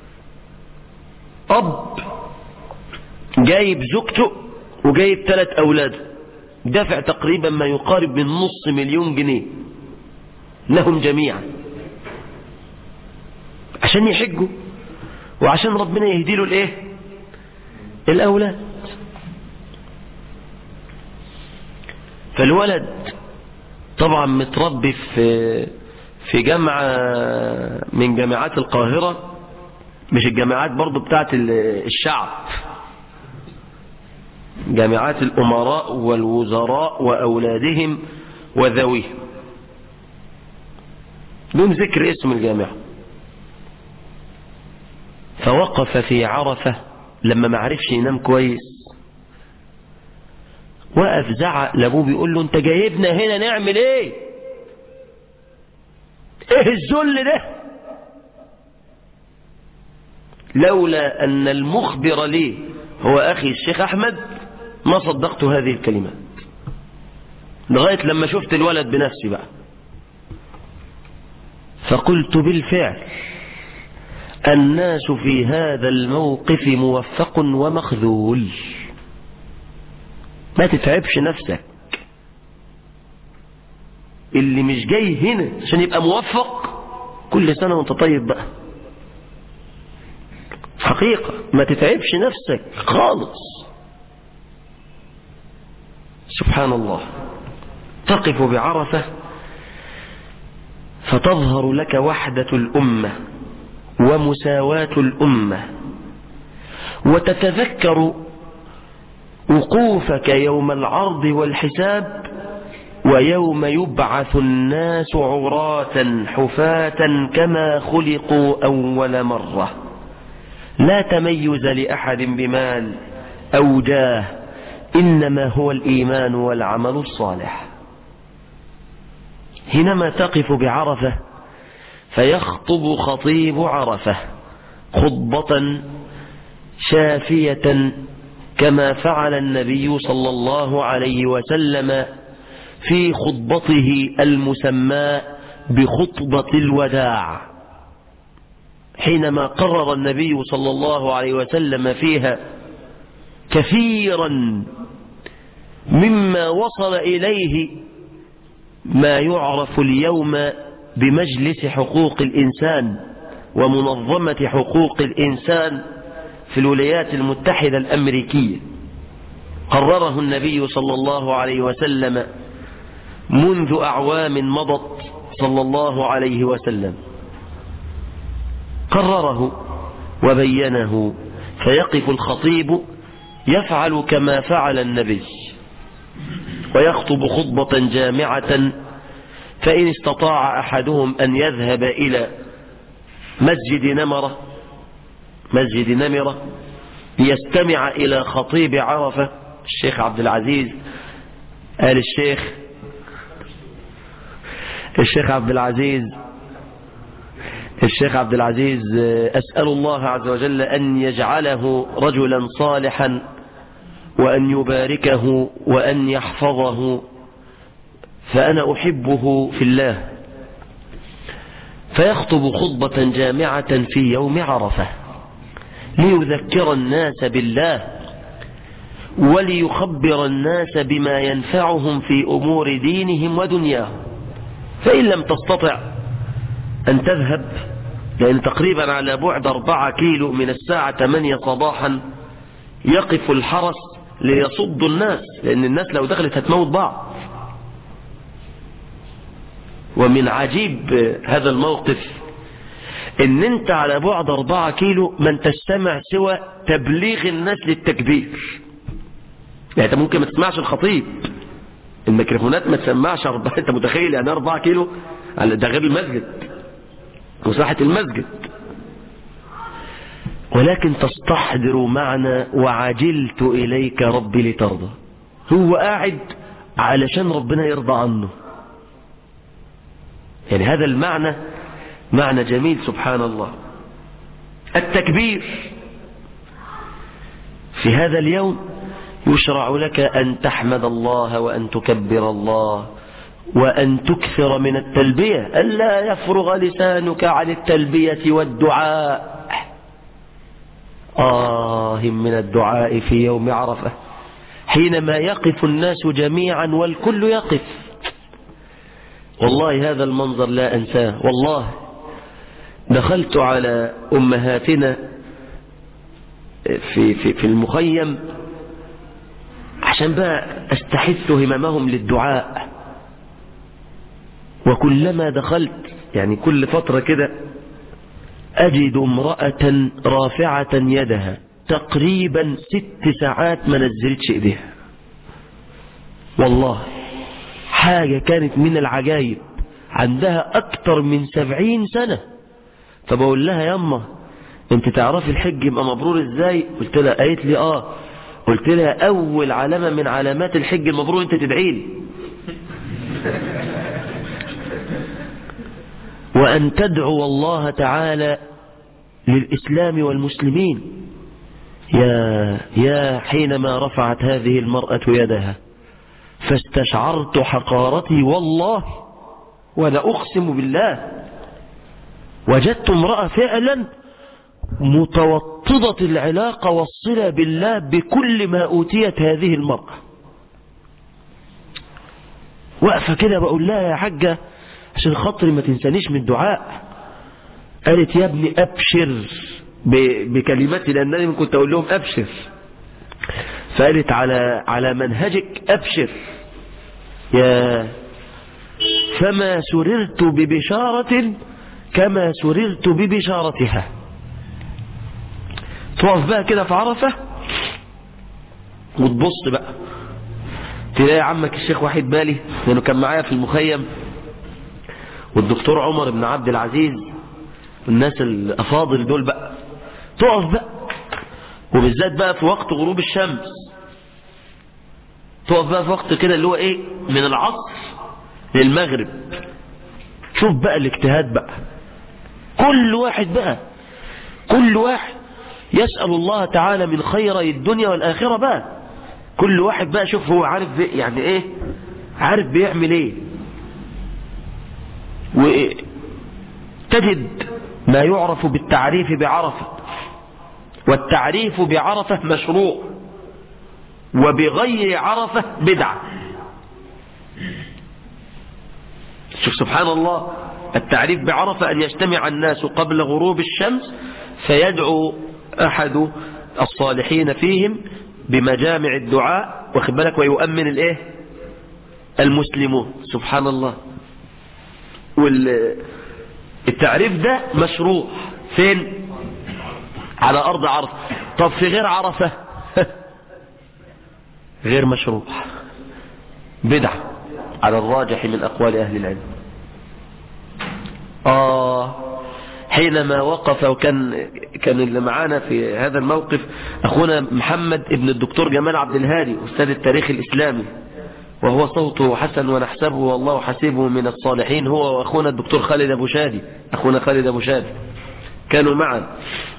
أب جايب زوجته وجايب ثلاث أولاده دافع تقريبا ما يقارب من نص مليون جنيه لهم جميعا عشان يحجوا وعشان ربنا يهدي له الايه الاولاد فالولد طبعا متربي في في جامعة من جامعات القاهرة مش الجامعات برضو بتاعت الشعب جامعات الأمراء والوزراء وأولادهم وذويهم دون ذكر اسم الجامعة فوقف في عرفة لما ما عرفش ينام كويس وقف زعق لابوه بيقول له انت جايبنا هنا نعمل ايه ايه الذل ده لولا ان المخبر لي هو اخي الشيخ احمد ما صدقت هذه الكلمات لغاية لما شفت الولد بنفسي بقى فقلت بالفعل الناس في هذا الموقف موفق ومخذول ما تتعبش نفسك اللي مش جاي هنا عشان يبقى موفق كل سنة وانت طيب بقى حقيقة ما تتعبش نفسك خالص سبحان الله تقف بعرفة فتظهر لك وحدة الأمة ومساواة الأمة وتتذكر وقوفك يوم العرض والحساب ويوم يبعث الناس عراة حفاة كما خلقوا أول مرة لا تميز لأحد بمال أو جاه إنما هو الإيمان والعمل الصالح حينما تقف بعرفة فيخطب خطيب عرفة خطبة شافية كما فعل النبي صلى الله عليه وسلم في خطبته المسمى بخطبة الوداع حينما قرر النبي صلى الله عليه وسلم فيها كثيرا مما وصل إليه ما يعرف اليوم بمجلس حقوق الإنسان ومنظمة حقوق الإنسان في الولايات المتحدة الأمريكية قرره النبي صلى الله عليه وسلم منذ أعوام مضت صلى الله عليه وسلم قرره وبينه فيقف الخطيب يفعل كما فعل النبي ويخطب خطبة جامعة فإن استطاع أحدهم أن يذهب إلى مسجد نمرة مسجد نمرة ليستمع إلى خطيب عرفة الشيخ عبد العزيز قال الشيخ الشيخ عبد العزيز الشيخ عبد العزيز أسأل الله عز وجل أن يجعله رجلا صالحا وأن يباركه وأن يحفظه فأنا أحبه في الله فيخطب خطبة جامعة في يوم عرفة ليذكر الناس بالله وليخبر الناس بما ينفعهم في أمور دينهم ودنياهم فإن لم تستطع أن تذهب لأن تقريبا على بعد أربعة كيلو من الساعة 8 صباحا يقف الحرس ليصد الناس لأن الناس لو دخلت هتموت بعض ومن عجيب هذا الموقف ان انت على بعد اربعة كيلو من تستمع سوى تبليغ الناس للتكبير يعني انت ممكن ما تسمعش الخطيب الميكروفونات ما تسمعش أربعة انت متخيل يعني اربعة كيلو ده غير المسجد مساحة المسجد ولكن تستحضر معنى وعجلت إليك ربي لترضى هو قاعد علشان ربنا يرضى عنه يعني هذا المعنى معنى جميل سبحان الله التكبير في هذا اليوم يشرع لك أن تحمد الله وأن تكبر الله وأن تكثر من التلبية ألا يفرغ لسانك عن التلبية والدعاء آه من الدعاء في يوم عرفة حينما يقف الناس جميعا والكل يقف والله هذا المنظر لا أنساه والله دخلت على أمهاتنا في, في, في المخيم عشان بقى استحث هممهم للدعاء وكلما دخلت يعني كل فترة كده أجد امرأة رافعة يدها تقريبا ست ساعات ما نزلتش ايديها والله حاجة كانت من العجائب عندها أكتر من سبعين سنة فبقول لها يما انت تعرفي الحج يبقى مبرور ازاي قلت لها قالت لي اه قلت لها اول علامة من علامات الحج المبرور انت تدعي لي وأن تدعو الله تعالى للإسلام والمسلمين يا يا حينما رفعت هذه المرأة يدها فاستشعرت حقارتي والله ولا أقسم بالله وجدت امرأة فعلا متوطدة العلاقة والصلة بالله بكل ما أوتيت هذه المرأة وقفة كده بقول لها يا حاجة عشان خاطري ما تنسانيش من الدعاء قالت يا ابني أبشر بكلماتي لأنني كنت أقول لهم أبشر فقالت على على منهجك أبشر يا فما سررت ببشارة كما سررت ببشارتها تقف بقى كده في عرفة وتبص بقى تلاقي عمك الشيخ وحيد بالي لأنه كان معايا في المخيم والدكتور عمر بن عبد العزيز والناس الأفاضل دول بقى تقف بقى وبالذات بقى في وقت غروب الشمس تقف بقى في وقت كده اللي هو ايه من العصر للمغرب شوف بقى الاجتهاد بقى كل واحد بقى كل واحد يسأل الله تعالى من خيري الدنيا والآخرة بقى كل واحد بقى شوف هو عارف يعني ايه عارف بيعمل ايه وتجد ما يعرف بالتعريف بعرفة والتعريف بعرفة مشروع وبغير عرفة بدعة شوف سبحان الله التعريف بعرفة أن يجتمع الناس قبل غروب الشمس فيدعو أحد الصالحين فيهم بمجامع الدعاء واخد بالك ويؤمن الايه المسلمون سبحان الله والتعريف ده مشروع فين على أرض عرفة طب في غير عرفة غير مشروع بدعة على الراجح من أقوال أهل العلم آه حينما وقف وكان كان اللي معانا في هذا الموقف أخونا محمد ابن الدكتور جمال عبد الهادي أستاذ التاريخ الإسلامي وهو صوته حسن ونحسبه والله حسيبه من الصالحين هو وأخونا الدكتور خالد أبو شادي أخونا خالد أبو شادي كانوا معا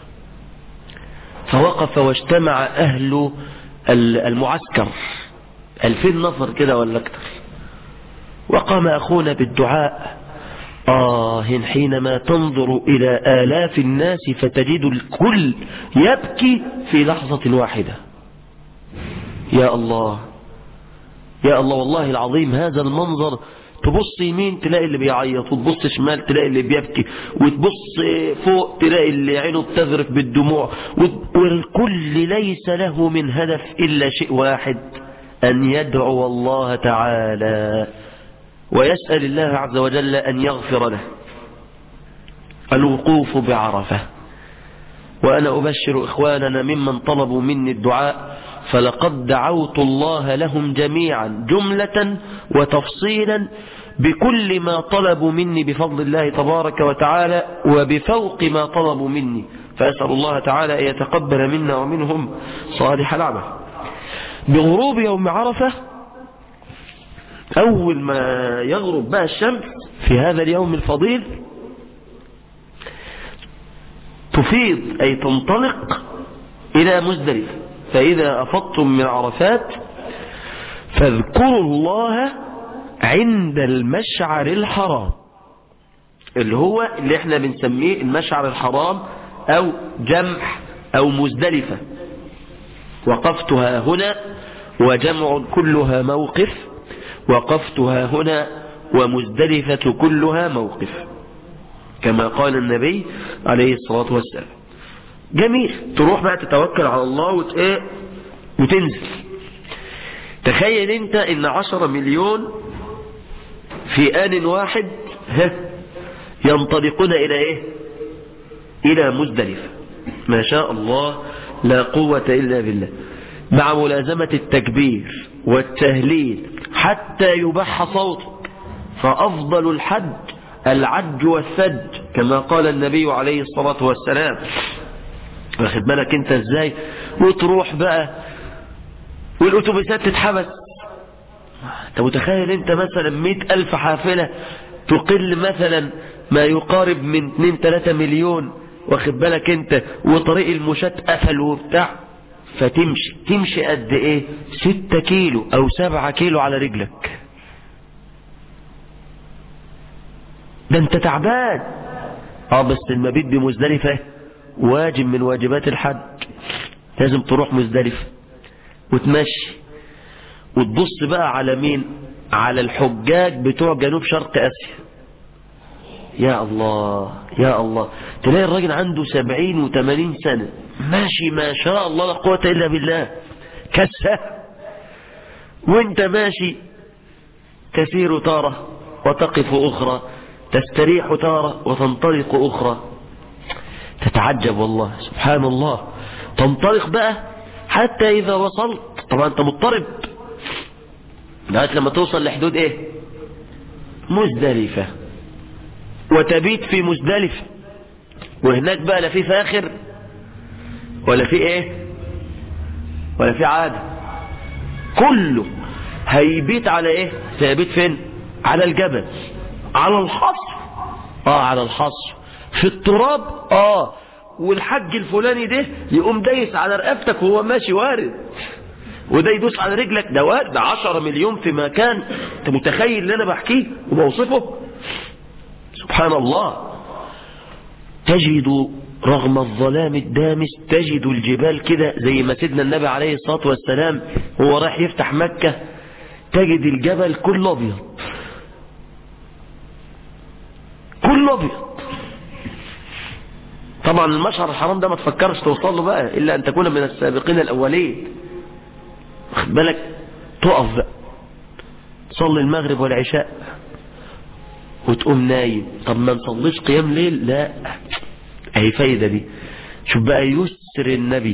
فوقف واجتمع أهل المعسكر ألفين نفر كده ولا أكثر وقام أخونا بالدعاء آه حينما تنظر إلى آلاف الناس فتجد الكل يبكي في لحظة واحدة يا الله يا الله والله العظيم هذا المنظر تبص يمين تلاقي اللي بيعيط وتبص شمال تلاقي اللي بيبكي وتبص فوق تلاقي اللي عينه بتذرف بالدموع والكل ليس له من هدف إلا شيء واحد أن يدعو الله تعالى ويسأل الله عز وجل أن يغفر له الوقوف بعرفة وأنا أبشر إخواننا ممن طلبوا مني الدعاء فلقد دعوت الله لهم جميعا جملة وتفصيلا بكل ما طلبوا مني بفضل الله تبارك وتعالى وبفوق ما طلبوا مني فأسأل الله تعالى أن يتقبل منا ومنهم صالح العمل بغروب يوم عرفة أول ما يغرب بقى الشمس في هذا اليوم الفضيل تفيض أي تنطلق إلى مزدلفة فإذا أفضتم من عرفات فاذكروا الله عند المشعر الحرام اللي هو اللي احنا بنسميه المشعر الحرام أو جمح أو مزدلفة وقفتها هنا وجمع كلها موقف وقفتها هنا ومزدلفة كلها موقف كما قال النبي عليه الصلاة والسلام جميل تروح بقى تتوكل على الله وت... ايه وتنزل تخيل انت ان عشرة مليون في آن واحد ها ينطلقون الى ايه الى مزدلفة ما شاء الله لا قوة الا بالله مع ملازمة التكبير والتهليل حتى يبح صوتك فأفضل الحج العج والثج كما قال النبي عليه الصلاة والسلام واخد بالك انت ازاي وتروح بقى والاتوبيسات تتحبس انت متخيل انت مثلا مئة الف حافلة تقل مثلا ما يقارب من 2 3 مليون واخد بالك انت وطريق المشاة قفل وبتاع فتمشي تمشي قد ايه ستة كيلو او سبعة كيلو على رجلك ده انت تعبان اه بس المبيت بمزدلفة واجب من واجبات الحج لازم تروح مزدلفة وتمشي وتبص بقى على مين على الحجاج بتوع جنوب شرق اسيا يا الله يا الله تلاقي الراجل عنده سبعين وثمانين سنة ماشي ما شاء الله لا قوة إلا بالله كسة وانت ماشي تسير تارة وتقف أخرى تستريح تارة وتنطلق أخرى تتعجب والله سبحان الله تنطلق بقى حتى إذا وصلت طبعا أنت مضطرب لغاية لما توصل لحدود إيه مزدلفة وتبيت في مزدلفة وهناك بقى لا في فاخر ولا في ايه ولا في عادة كله هيبيت على ايه هيبيت فين على الجبل على الحصر اه على الحصر في التراب اه والحج الفلاني ده يقوم دايس على رقبتك وهو ماشي وارد وده يدوس على رجلك ده وارد ده 10 مليون في مكان انت متخيل اللي انا بحكيه وبوصفه سبحان الله تجد رغم الظلام الدامس تجد الجبال كده زي ما سيدنا النبي عليه الصلاة والسلام هو راح يفتح مكة تجد الجبل كله أبيض كله أبيض طبعا المشعر الحرام ده ما تفكرش توصل له بقى إلا أن تكون من السابقين الأولين واخد بالك تقف بقى تصلي المغرب والعشاء وتقوم نايم طب ما نصليش قيام ليل لا اهي فايدة دي شوف بقى يسر النبي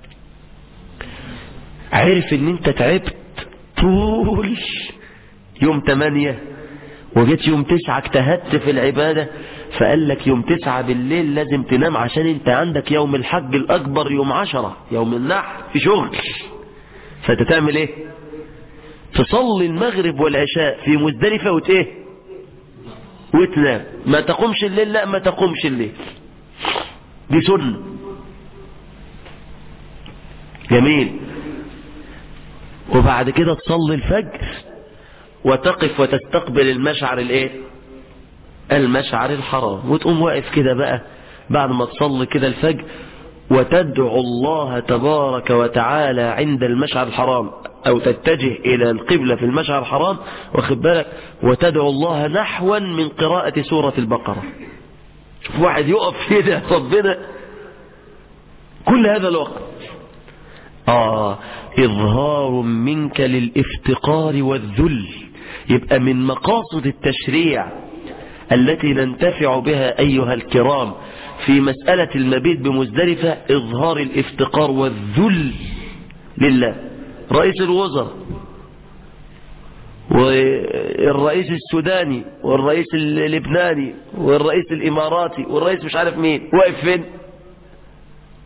عرف ان انت تعبت طول يوم تمانية وجيت يوم تسعة اجتهدت في العبادة فقال لك يوم تسعة بالليل لازم تنام عشان انت عندك يوم الحج الاكبر يوم عشرة يوم النحر في شغل فانت تعمل ايه تصلي المغرب والعشاء في مزدلفة وتايه وتنام ما تقومش الليل لا ما تقومش الليل دي سنة جميل وبعد كده تصلي الفجر وتقف وتستقبل المشعر الايه المشعر الحرام وتقوم واقف كده بقى بعد ما تصلي كده الفجر وتدعو الله تبارك وتعالى عند المشعر الحرام او تتجه الى القبلة في المشعر الحرام واخد بالك وتدعو الله نحوا من قراءة سورة البقرة شوف واحد يقف كده ربنا كل هذا الوقت آه إظهار منك للافتقار والذل يبقى من مقاصد التشريع التي ننتفع بها أيها الكرام في مسألة المبيت بمزدلفة إظهار الافتقار والذل لله رئيس الوزراء والرئيس السوداني والرئيس اللبناني والرئيس الإماراتي والرئيس مش عارف مين واقف فين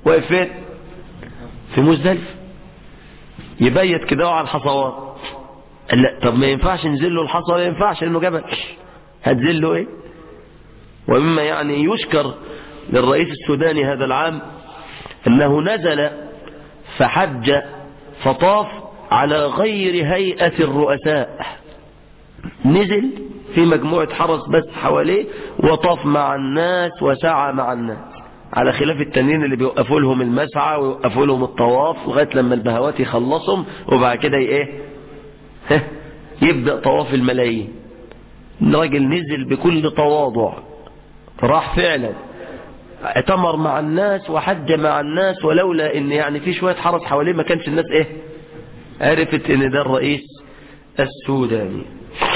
واقف فين في مزدلفة يبيت كده على الحصوات قال لا طب ما ينفعش نزل له الحصى ولا ينفعش لانه جبل هتزل له ايه ومما يعني يشكر للرئيس السوداني هذا العام انه نزل فحج فطاف على غير هيئة الرؤساء نزل في مجموعة حرس بس حواليه وطاف مع الناس وسعى مع الناس على خلاف التانيين اللي بيوقفوا لهم المسعى ويوقفوا لهم الطواف لغاية لما البهوات يخلصهم وبعد كده ايه يبدأ طواف الملايين الراجل نزل بكل تواضع راح فعلا اعتمر مع الناس وحج مع الناس ولولا ان يعني في شوية حرس حواليه ما كانش الناس ايه عرفت ان ده الرئيس السوداني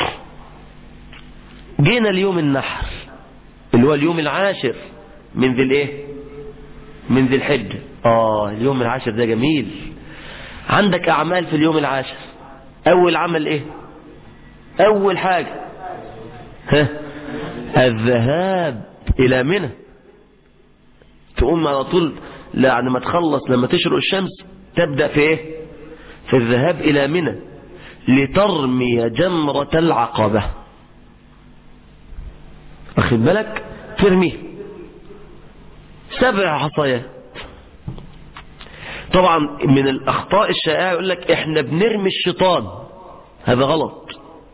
جينا اليوم النحر اللي هو اليوم العاشر من ذي الايه من ذي الحجة اه اليوم العاشر ده جميل عندك اعمال في اليوم العاشر اول عمل ايه اول حاجة ها الذهاب الى منى تقوم على طول بعد ما تخلص لما تشرق الشمس تبدأ في ايه في الذهاب الى منى لترمي جمرة العقبة واخد بالك ترميه سبع حصيات طبعا من الاخطاء الشائعة يقول لك احنا بنرمي الشيطان هذا غلط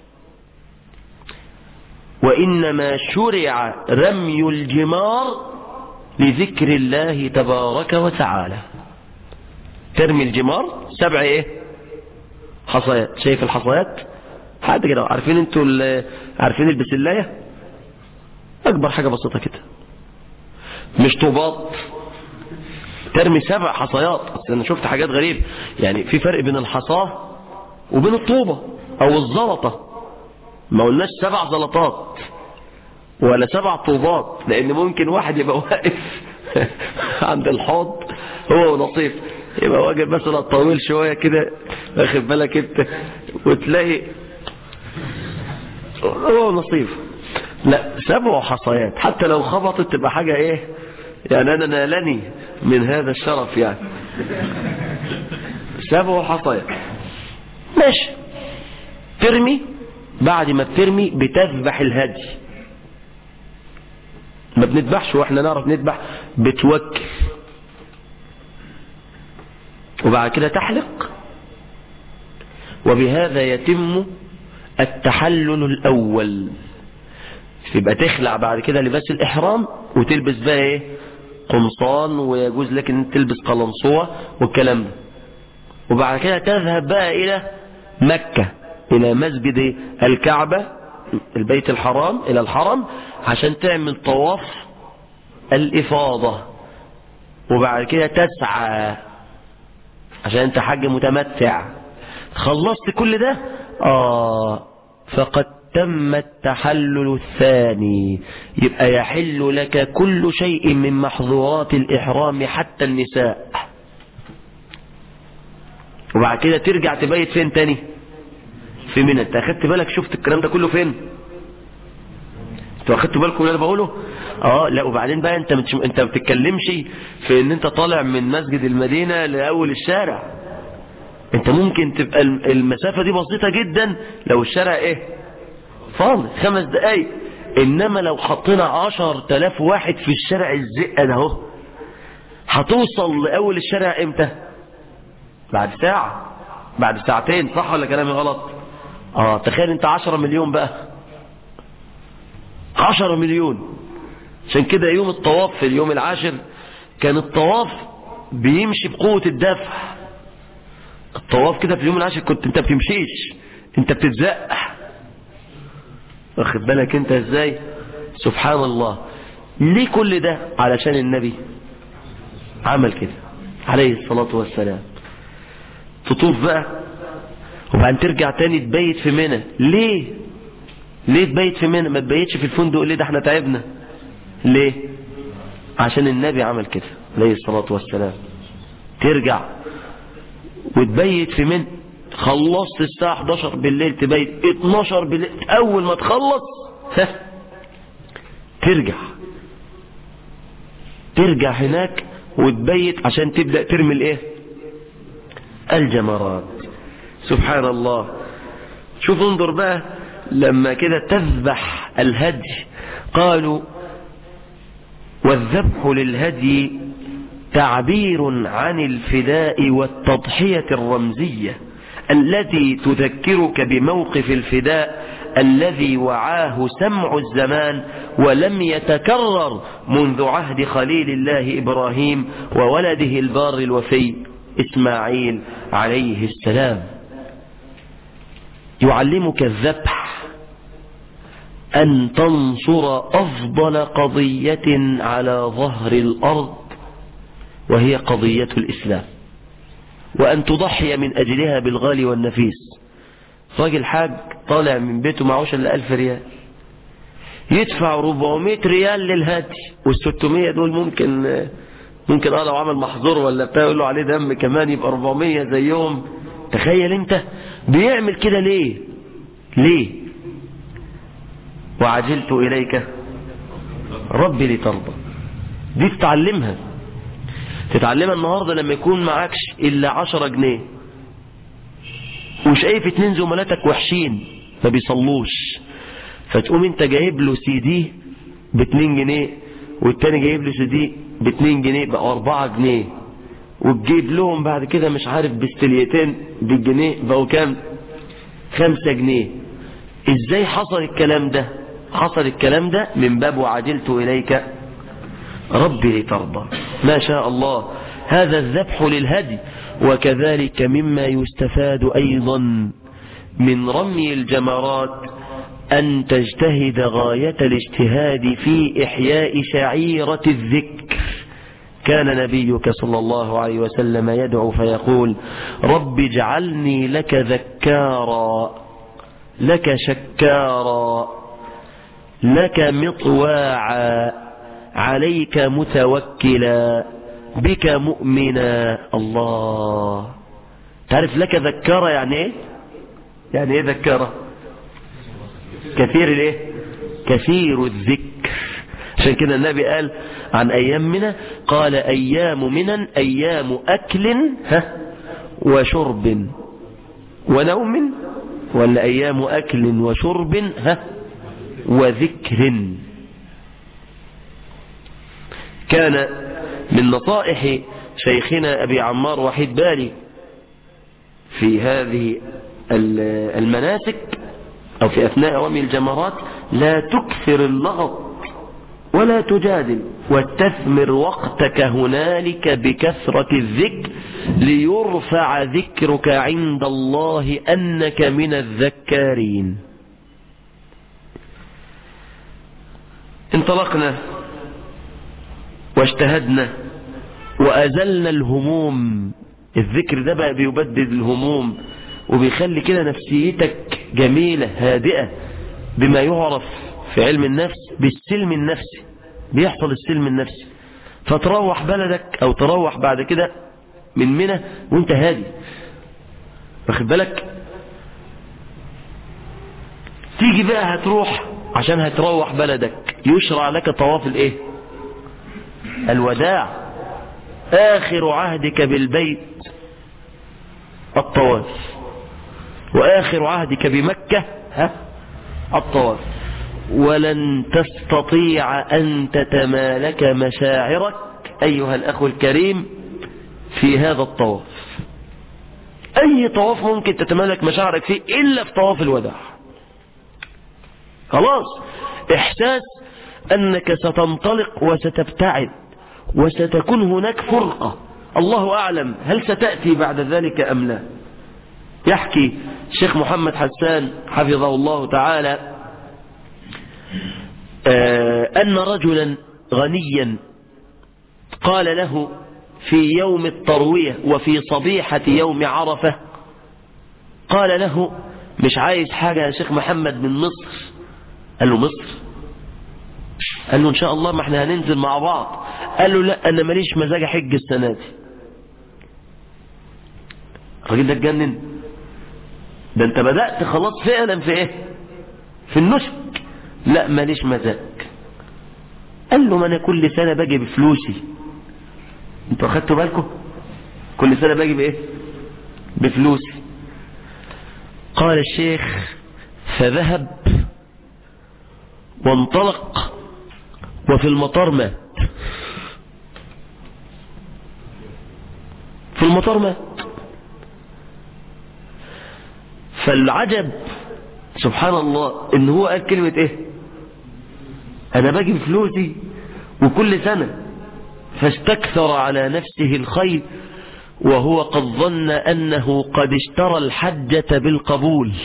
وانما شرع رمي الجمار لذكر الله تبارك وتعالى ترمي الجمار سبع ايه حصيات شايف الحصيات حد كده عارفين انتوا عارفين البسلايه اكبر حاجة بسيطة كده مش طوبات ترمي سبع حصيات بس انا شفت حاجات غريبة يعني في فرق بين الحصاة وبين الطوبة او الزلطة ما قلناش سبع زلطات ولا سبع طوبات لان ممكن واحد يبقى واقف عند الحوض هو ونصيف يبقى واجب مثلا طويل شوية كده واخد بالك انت وتلاقي هو ونصيف لا سبع حصيات حتى لو خبطت تبقى حاجة ايه يعني انا نالني من هذا الشرف يعني سبع حصيات ماشي ترمي بعد ما بترمي بتذبح الهدي ما بنذبحش واحنا نعرف نذبح بتوكل وبعد كده تحلق وبهذا يتم التحلل الأول يبقى تخلع بعد كده لباس الإحرام وتلبس بقى ايه قمصان ويجوز لك ان تلبس قلنصوة والكلام ده وبعد كده تذهب بقى إلى مكة إلى مسجد الكعبة البيت الحرام إلى الحرم عشان تعمل طواف الإفاضة وبعد كده تسعى عشان انت حاج متمتع خلصت كل ده آه فقد تم التحلل الثاني يبقى يحل لك كل شيء من محظورات الإحرام حتى النساء وبعد كده ترجع تبيت فين تاني في منى انت اخدت بالك شفت الكلام ده كله فين انتوا اخدتوا بالكم اللي انا بقوله اه لا وبعدين بقى انت مش انت ما بتتكلمش في ان انت طالع من مسجد المدينة لاول الشارع انت ممكن تبقى المسافة دي بسيطة جدا لو الشارع ايه فاضي خمس دقايق انما لو حطينا عشر تلاف واحد في الشارع الزئة ده اهو هتوصل لاول الشارع امتى بعد ساعة بعد ساعتين صح ولا كلامي غلط اه تخيل انت عشرة مليون بقى عشرة مليون عشان كده يوم الطواف في اليوم العاشر كان الطواف بيمشي بقوة الدفع الطواف كده في اليوم العاشر كنت انت بتمشيش انت بتتزق واخد بالك انت ازاي سبحان الله ليه كل ده علشان النبي عمل كده عليه الصلاة والسلام تطوف بقى وبعدين ترجع تاني تبيت في منى ليه ليه تبيت في منى ما تبيتش في الفندق ليه ده احنا تعبنا ليه عشان النبي عمل كده عليه الصلاة والسلام ترجع وتبيت في منى خلصت الساعة 11 بالليل تبيت 12 بالليل اول ما تخلص ترجع ترجع هناك وتبيت عشان تبدأ ترمي الايه الجمرات سبحان الله شوف انظر بقى لما كده تذبح الهدي قالوا والذبح للهدي تعبير عن الفداء والتضحية الرمزية التي تذكرك بموقف الفداء الذي وعاه سمع الزمان ولم يتكرر منذ عهد خليل الله إبراهيم وولده البار الوفي إسماعيل عليه السلام يعلمك الذبح أن تنصر أفضل قضية على ظهر الأرض وهي قضية الإسلام وأن تضحي من أجلها بالغالي والنفيس راجل حاج طالع من بيته معوش إلا ألف ريال يدفع 400 ريال للهدي وال600 دول ممكن ممكن اه لو عمل محظور ولا بتاع يقول له عليه دم كمان يبقى 400 زيهم تخيل انت بيعمل كده ليه ليه وعجلت اليك ربي لترضى دي تتعلمها تتعلمها النهاردة لما يكون معكش إلا عشرة جنيه وشايف اتنين زملاتك وحشين ما بيصلوش فتقوم انت جايب له سي دي باتنين جنيه والتاني جايب له سي دي باتنين جنيه بقى اربعة جنيه وتجيب لهم بعد كده مش عارف بستليتين بالجنيه بقوا كام خمسة جنيه ازاي حصل الكلام ده حصل الكلام ده من باب وعجلت اليك ربي لترضى ما شاء الله هذا الذبح للهدي وكذلك مما يستفاد أيضا من رمي الجمرات أن تجتهد غاية الاجتهاد في إحياء شعيرة الذكر كان نبيك صلى الله عليه وسلم يدعو فيقول رب اجعلني لك ذكارا لك شكارا لك مطواعا عليك متوكلا بك مؤمنا الله تعرف لك ذكارة يعني ايه يعني ايه ذكارة كثير الايه كثير الذكر عشان كده النبي قال عن ايام منى قال ايام منى ايام اكل ها وشرب ونوم ولا ايام اكل وشرب ها وذكر كان من نصائح شيخنا أبي عمار وحيد بالي في هذه المناسك أو في أثناء رمي الجمرات لا تكثر اللغط ولا تجادل وتثمر وقتك هنالك بكثرة الذكر ليرفع ذكرك عند الله أنك من الذكارين انطلقنا واجتهدنا وأزلنا الهموم الذكر ده بقى بيبدد الهموم وبيخلي كده نفسيتك جميلة هادئة بما يعرف في علم النفس بالسلم النفسي بيحصل السلم النفسي فتروح بلدك او تروح بعد كده من منى وانت هادي واخد بالك تيجي بقى هتروح عشان هتروح بلدك يشرع لك طواف الايه الوداع آخر عهدك بالبيت الطواف وآخر عهدك بمكة ها الطواف ولن تستطيع أن تتمالك مشاعرك أيها الأخ الكريم في هذا الطواف أي طواف ممكن تتمالك مشاعرك فيه إلا في طواف الوداع خلاص إحساس أنك ستنطلق وستبتعد وستكون هناك فرقة الله أعلم هل ستأتي بعد ذلك أم لا يحكي الشيخ محمد حسان حفظه الله تعالى أن رجلا غنيا قال له في يوم التروية وفي صبيحة يوم عرفة قال له مش عايز حاجة يا شيخ محمد من مصر قال له مصر قال له ان شاء الله ما احنا هننزل مع بعض قال له لا انا ماليش مزاج احج السنه دي الراجل ده اتجنن ده انت بدات خلاص فعلا في ايه في النسك لا ماليش مزاج قال له ما انا كل سنه باجي بفلوسي انتوا اخدتوا بالكم كل سنة باجي بايه بفلوسي قال الشيخ فذهب وانطلق وفي المطار مات في المطار مات فالعجب سبحان الله ان هو قال كلمة ايه انا باجي بفلوسي وكل سنة فاستكثر على نفسه الخير وهو قد ظن أنه قد اشترى الحجة بالقبول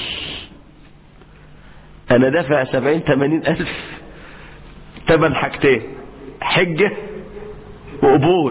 أنا دافع سبعين ثمانين ألف تمن حاجتين حجة وقبول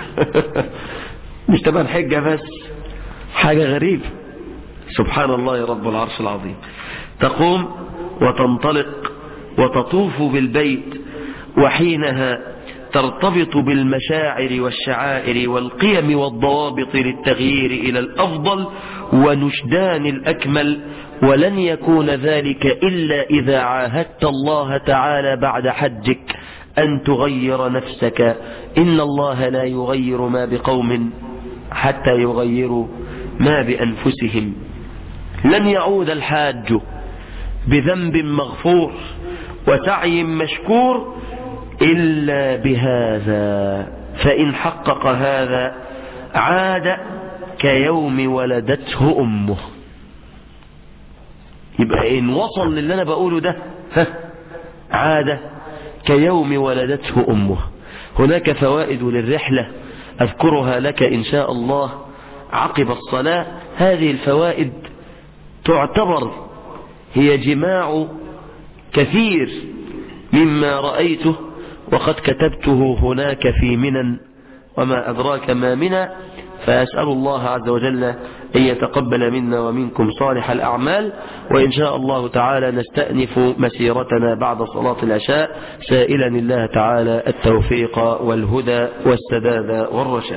مش تمن حجة بس حاجة غريبة سبحان الله يا رب العرش العظيم تقوم وتنطلق وتطوف بالبيت وحينها ترتبط بالمشاعر والشعائر والقيم والضوابط للتغيير إلى الأفضل ونشدان الأكمل ولن يكون ذلك إلا إذا عاهدت الله تعالى بعد حجك أن تغير نفسك إن الله لا يغير ما بقوم حتى يغيروا ما بأنفسهم لن يعود الحاج بذنب مغفور وسعي مشكور إلا بهذا فإن حقق هذا عاد كيوم ولدته أمه يبقى إن وصل للي أنا بقوله ده ها عاد كيوم ولدته أمه هناك فوائد للرحلة أذكرها لك إن شاء الله عقب الصلاة هذه الفوائد تعتبر هي جماع كثير مما رأيته وقد كتبته هناك في منن وما أدراك ما منى فأسأل الله عز وجل أن يتقبل منا ومنكم صالح الأعمال وإن شاء الله تعالى نستأنف مسيرتنا بعد صلاة العشاء سائلا الله تعالى التوفيق والهدى والسداد والرشاد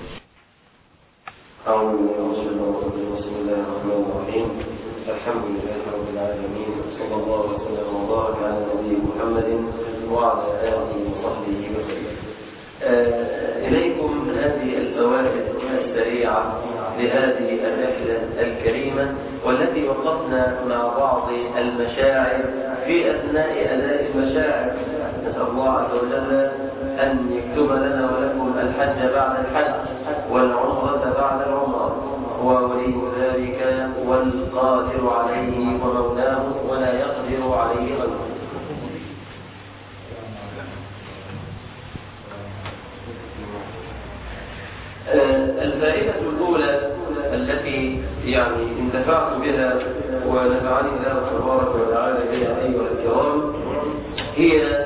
أعوذ بالله من الشيطان الرجيم بسم الله الرحمن الرحيم الحمد لله رب العالمين صلى الله وسلم وبارك على نبينا محمد وعلى آله وصحبه وسلم آه، إليكم هذه الفوائد السريعة لهذه الرحلة الكريمة والتي وقفنا مع بعض المشاعر في أثناء أداء المشاعر نسأل الله عز وجل أن يكتب لنا ولكم الحج بعد الحج والعمرة بعد العمرة هو ولي ذلك والقادر عليه ومولاه ولا يقدر عليه غيره الفائدة الأولى التي يعني انتفعت بها ونفعني الله تبارك وتعالى بها أيها الكرام هي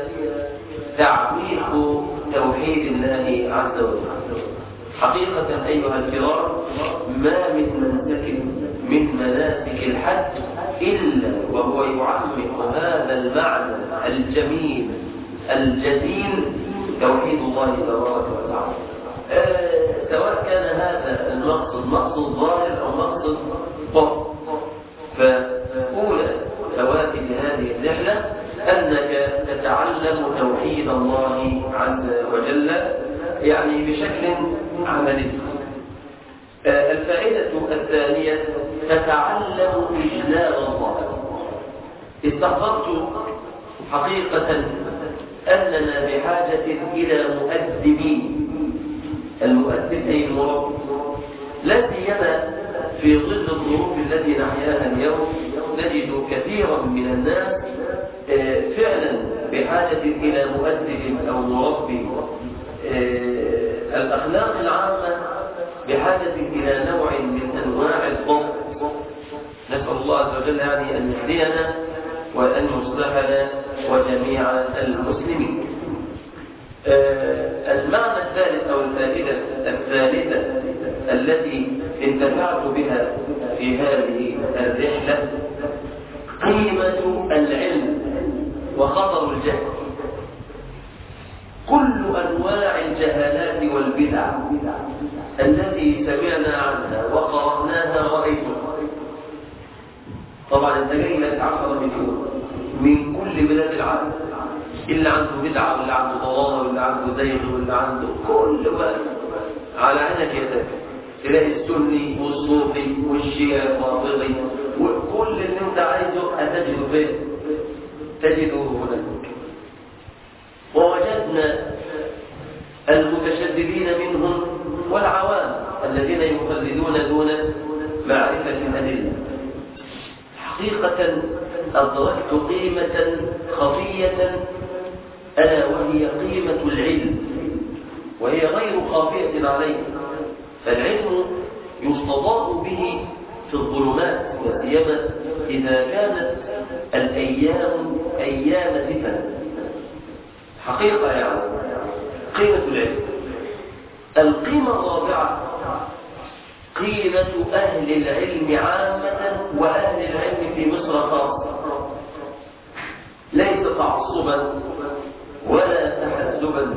تعميق توحيد الله عز وجل حقيقة أيها الكرام ما من منسك من مناسك الحج إلا وهو يعمق هذا المعنى الجميل الجزيل توحيد الله تبارك وتعالى آه سواء كان هذا المقصد مقصد ظاهر أو مقصد باطن فأولى فوائد هذه الرحلة أنك تتعلم توحيد الله عز وجل يعني بشكل عملي آه الفائدة الثانية تتعلم إجلال الله استحضرت حقيقة أننا بحاجة إلى مؤدبين المؤدب أي المربي لا سيما في ظل الظروف التي نحياها اليوم نجد كثيرا من الناس فعلا بحاجة إلى مؤدب أو مربي الأخلاق العامة بحاجة إلى نوع من أنواع الضبط نسأل الله عز وجل يعني أن يهدينا وأن يصلحنا وجميع المسلمين المعنى الثالث أو الفائدة الثالثة التي انتفعت بها في هذه الرحلة قيمة العلم وخطر الجهل كل أنواع الجهالات والبدع التي سمعنا عنها وقرأناها رأيتها طبعا انت جاي لك 10 مليون من كل بلاد العالم اللي عنده بدعة واللي عنده ضلالة واللي عنده زيغ واللي عنده كل ما على عينك يا ساتر تلاقي السني والصوفي والشيعي الرافضي وكل اللي انت عايزه هتجده فين؟ تجده هناك ووجدنا المتشددين منهم والعوام الذين يقلدون دون معرفة الأدلة حقيقة أدركت قيمة خفية ألا وهي قيمة العلم وهي غير خافية عليه فالعلم يستضاء به في الظلمات وسيما إذا كانت الأيام أيام فتن حقيقة يعني قيمة العلم القيمة الرابعة قيمة أهل العلم عامة وأهل العلم في مصر خاصة ليس تعصبا ولا تحزبا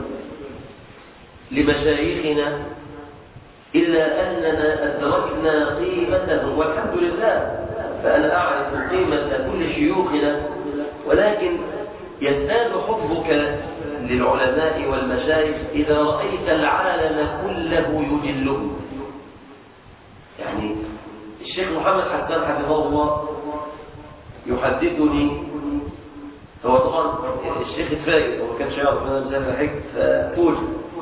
لمشايخنا إلا أننا أدركنا قيمتهم والحمد لله فأنا أعرف قيمة كل شيوخنا ولكن يزداد حبك للعلماء والمشايخ إذا رأيت العالم كله يجله يعني الشيخ محمد حسان حفظه الله يحدثني هو طبعا الشيخ اتفاجئ وما كانش يعرف ان انا مسافر حج ففوجئ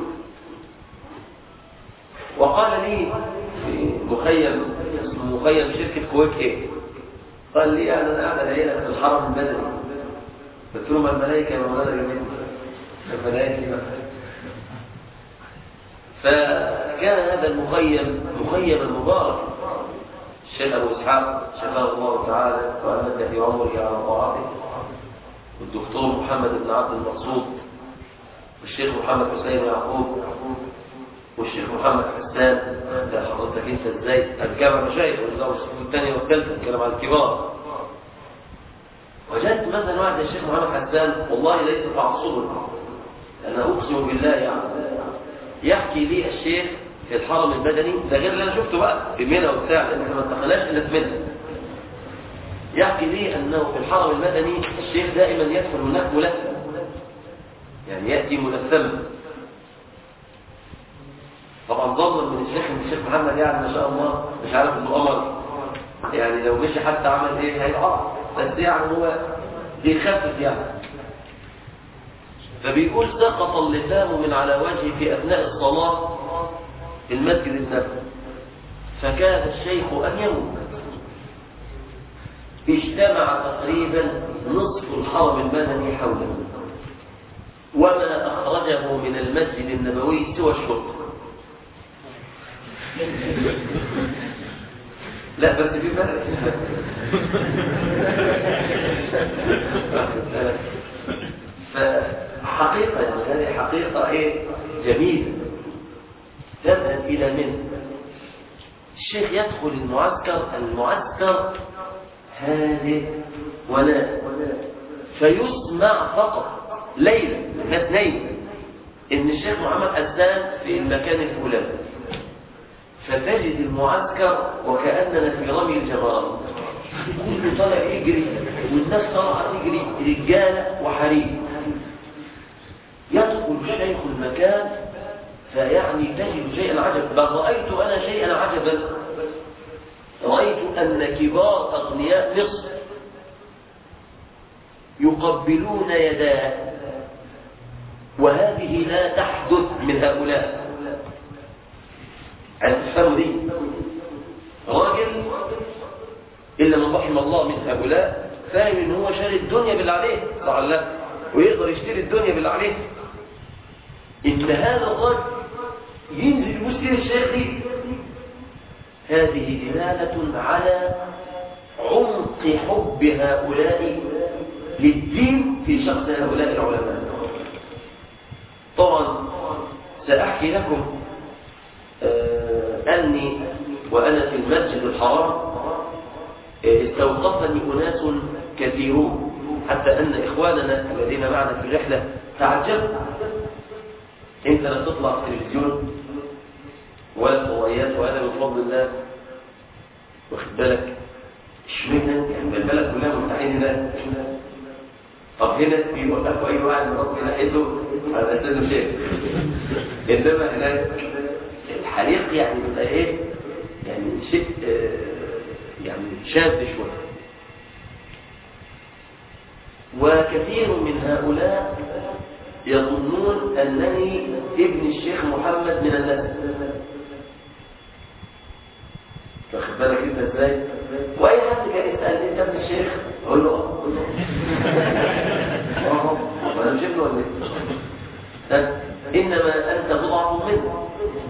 وقال لي في مخيم اسمه مخيم شركه كويت ايه قال لي يعني انا قاعد العيله في الحرم البدري قلت له ما الملائكه يا مولانا جميل الملائكه فكان هذا المخيم مخيما مبارك الشيخ ابو اسحاق شفاه الله تعالى وامد في عمره على طاعته والدكتور محمد بن عبد المقصود والشيخ محمد حسين يعقوب والشيخ محمد حسان ده حضرتك انت ازاي الجامع مشايخ والجامع الثانية والثالثة الكلام على الكبار وجدت مثلا واحد الشيخ محمد حسان والله ليس تعصبا انا اقسم بالله يعني يحكي لي الشيخ في الحرم المدني ده غير اللي انا شفته بقى في منى وبتاع لان احنا ما انتقلناش الا في منى يحكي لي انه في الحرم المدني الشيخ دائما يدخل هناك ملثم يعني ياتي ملثما طبعا ظنا من الشيخ ان الشيخ محمد يعني ما شاء الله مش عارف انه قمر يعني لو مشي حتى عمل ايه هيقع بس يعني هو بيخفف يعني فبيقول سقط اللسان من على وجهي في اثناء الصلاه في المسجد النبوي فكاد الشيخ ان يموت اجتمع تقريبا نصف الحرم المدني حوله وما أخرجه من المسجد النبوي سوى الشرطة لا بس في فرق فحقيقة يعني هذه حقيقة ايه جميلة تذهب إلى من الشيخ يدخل المعسكر المعسكر هادئ وناء فيسمع فقط ليلة الناس نايمة ان الشيخ محمد حسان في المكان الفلاني فتجد المعسكر وكأننا في رمي الجمرات كله طالع يجري والناس طالعه تجري رجاله وحريم يدخل الشيخ المكان فيعني تجد شيئا عجبا بل رأيت أنا شيئا عجبا رأيت أن كبار أغنياء مصر يقبلون يداه وهذه لا تحدث من هؤلاء عن تفهموا دي راجل إلا من رحم الله من هؤلاء فاهم إن هو شاري الدنيا باللي عليه صح لا ويقدر يشتري الدنيا باللي عليه إن هذا الرجل ينزل وسط الشيخ دي هذه دلالة على عمق حب هؤلاء للدين في شخص هؤلاء العلماء طبعا سأحكي لكم أني وأنا في المسجد الحرام استوقفني أناس كثيرون حتى أن إخواننا الذين معنا في الرحلة تعجبوا أنت لا تطلع في التلفزيون ولا فضائيات وهذا من فضل الله واخد بالك اشمعنى يعني البلد كلها مرتاحين هناك طب هنا بيوقفوا اي واحد من ربنا ناحيته على اساس انه شيخ انما هناك الحليق يعني بيبقى ايه يعني شيء آه، يعني شاذ شويه وكثير من هؤلاء يظنون انني ابن الشيخ محمد من الناس واخد بالك انت ازاي واي حد كان يسالني انت ابن الشيخ اقول له اه اه ما انا مش ابنه ولا ايه انما انت بضعه منه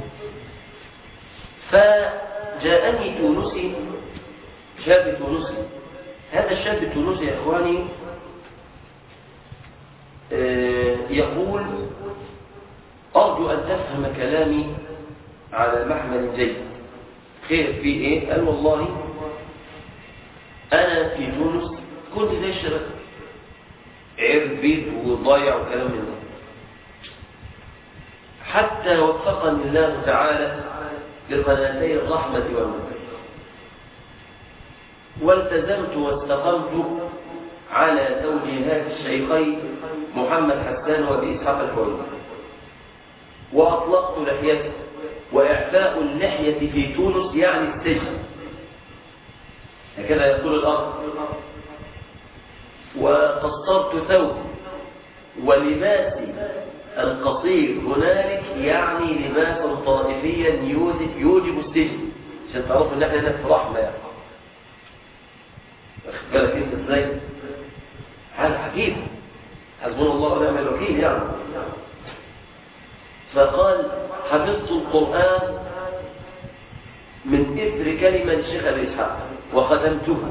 فجاءني تونسي شاب تونسي هذا الشاب التونسي يا اخواني آه، يقول ارجو ان تفهم كلامي على محمل جيد خير في ايه قال والله انا في تونس كنت زي الشباب عربيت وضايع وكلام من ده حتى وفقني الله تعالى لقناتي الرحمة والمغفرة والتزمت واستقمت على توجيهات الشيخين محمد حسان وابي اسحاق الحويني واطلقت لحيتي واعفاء اللحيه في تونس يعني السجن هكذا يقول الارض وقصرت ثوبي ولباسي القصير هنالك يعني لباسا طائفيا يوجب, يوجب السجن عشان تعرفوا ان احنا هنا في رحمه يعني واخد بالك انت ازاي؟ حاجه عجيبه حسبنا الله ونعم الوكيل يعني فقال حفظت القرآن من إثر كلمة الشيخ أبي إسحاق وختمتها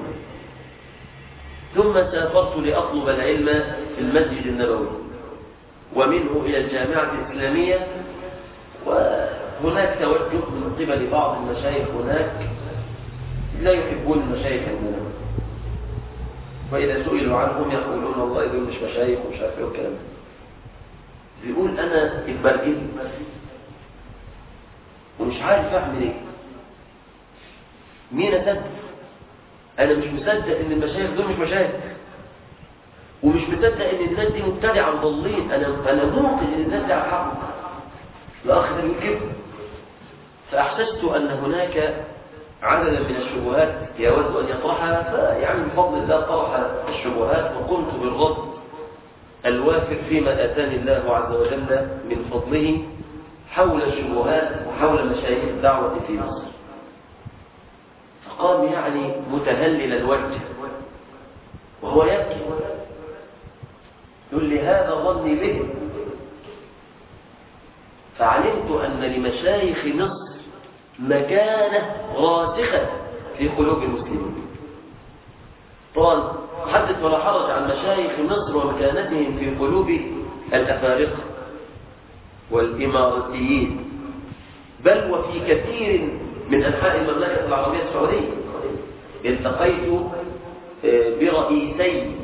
ثم سافرت لأطلب العلم في المسجد النبوي ومنه إلى الجامعة الإسلامية وهناك توجه من قبل بعض المشايخ هناك لا يحبون المشايخ المنام وإذا سئلوا عنهم يقولون والله دول مش مشايخ ومش عارف ايه والكلام ده بيقول أنا اتبرجل ومش عارف أعمل إيه مين أصدق أنا مش مصدق إن المشايخ دول مش مشايخ ومش مصدق إن الناس دي مبتدعة مضلين أنا أنا موقن إن الناس دي على الحق الأخ ده بيقول كده فأحسست أن هناك عددا من الشبهات يود أن يطرحها فيعني بفضل الله طرح الشبهات وقمت بالرد الوافر فيما آتاني الله عز وجل من فضله حول الشبهات وحول مشايخ الدعوة في مصر فقام يعني متهلل الوجه وهو يبكي يقول لي هذا ظني به فعلمت أن لمشايخ مصر مكانة راسخة في قلوب المسلمين طبعا حدث ولا حرج عن مشايخ مصر ومكانتهم في قلوب الأفارقة والإماراتيين بل وفي كثير من أنحاء المملكة العربية السعودية التقيت برئيسي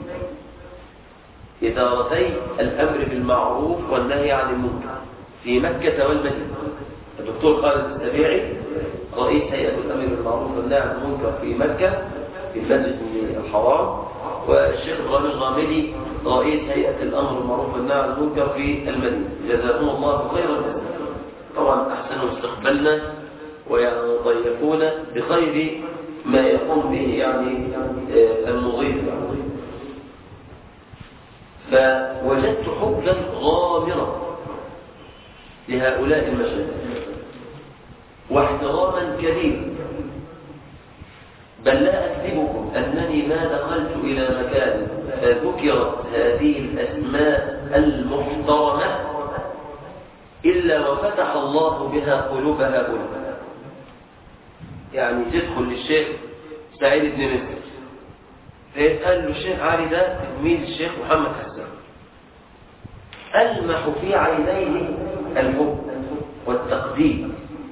إدارتي الأمر بالمعروف والنهي عن المنكر في مكة والمدينة الدكتور خالد السبيعي رئيس هيئة الأمر بالمعروف والنهي عن المنكر في مكة في المسجد الحرام والشيخ إبراهيم الغامدي رئيس هيئة الأمر بالمعروف والنهي عن المنكر في المدينة جزاهم الله خيرا طبعا أحسنوا استقبلنا ويضيفونا بخير ما يقوم به يعني المضيف فوجدت حبا غامرا لهؤلاء المشايخ واحتراما كبيرا بل لا أكذبكم أنني ما دخلت إلى مكان فذكرت هذه الأسماء المحترمة إلا وفتح الله بها قلوب هؤلاء يعني تدخل للشيخ سعيد بن مصر فيسأل له الشيخ علي ده تلميذ الشيخ محمد حسان ألمح في عينيه الحب والتقدير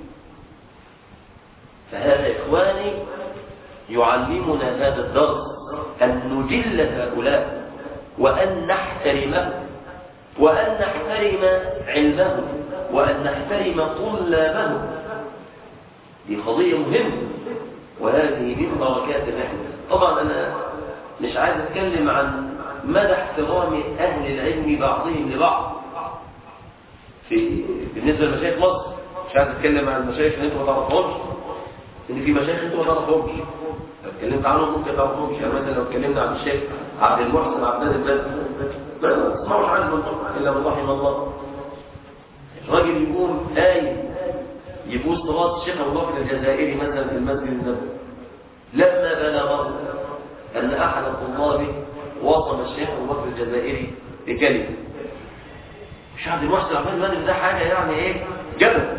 فهذا إخواني يعلمنا هذا الدرس أن نجل هؤلاء وأن نحترمهم وأن نحترم علمهم وأن نحترم طلابهم دي قضية مهمة وهذه من بركات الرحلة طبعا أنا مش عايز أتكلم عن مدى احترام أهل العلم بعضهم لبعض في بالنسبة لمشايخ مصر مش عايز اتكلم عن المشايخ اللي انتوا ما تعرفهمش ان في مشايخ انتوا ما تعرفهمش لو اتكلمت عنهم ممكن ما تعرفهمش يعني مثلا لو اتكلمنا عن الشيخ عبد المحسن عبد البدر ما تسمعوش عنه الا من رحم الله الراجل يقوم قايم يبوس راس الشيخ ابو بكر الجزائري مثلا في المسجد النبوي لما بلغه ان احد طلابه وصم الشيخ ابو بكر الجزائري بكلمه مش عبد المحسن عبد البدر ده حاجه يعني ايه جبل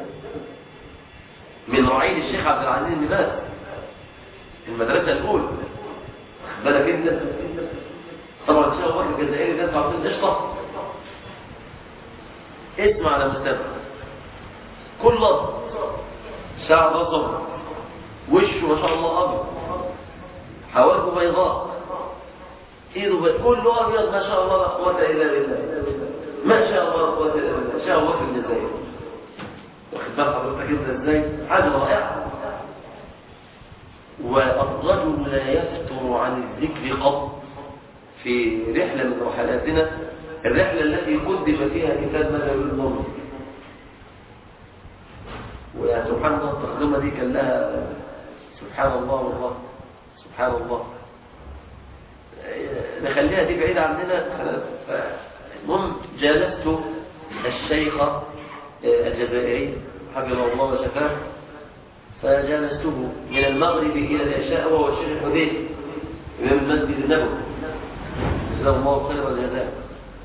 من رعيل الشيخ عبد العزيز بن باز المدرسه الاولى بالك انت طبعا الشيخ ابو بكر الجزائري ده انتوا عارفين قشطه اسمع لما تسمع كل لفظ شعر راسه وشه ما شاء الله ابيض حواجبه بيضاء ايده بيضاء كله ابيض ما شاء الله لا قوه الا بالله ما شاء الله لا قوه الا بالله شاء الله في الجزائر واخد بال حضرتك انت ازاي حاجه رائعه والرجل لا يفتر عن الذكر قط في رحله من رحلاتنا الرحله التي قدم فيها كتاب مذهب المنذر ويا سبحان الله التقدمة دي كان لها سبحان الله والله سبحان الله نخليها دي بعيدة عننا المهم جالست الشيخ الجزائري حفظه الله وشفاه فجالسته من المغرب إلى العشاء وهو الشيخ الحديث إمام المسجد النبوي جزاه الله خير الجزاء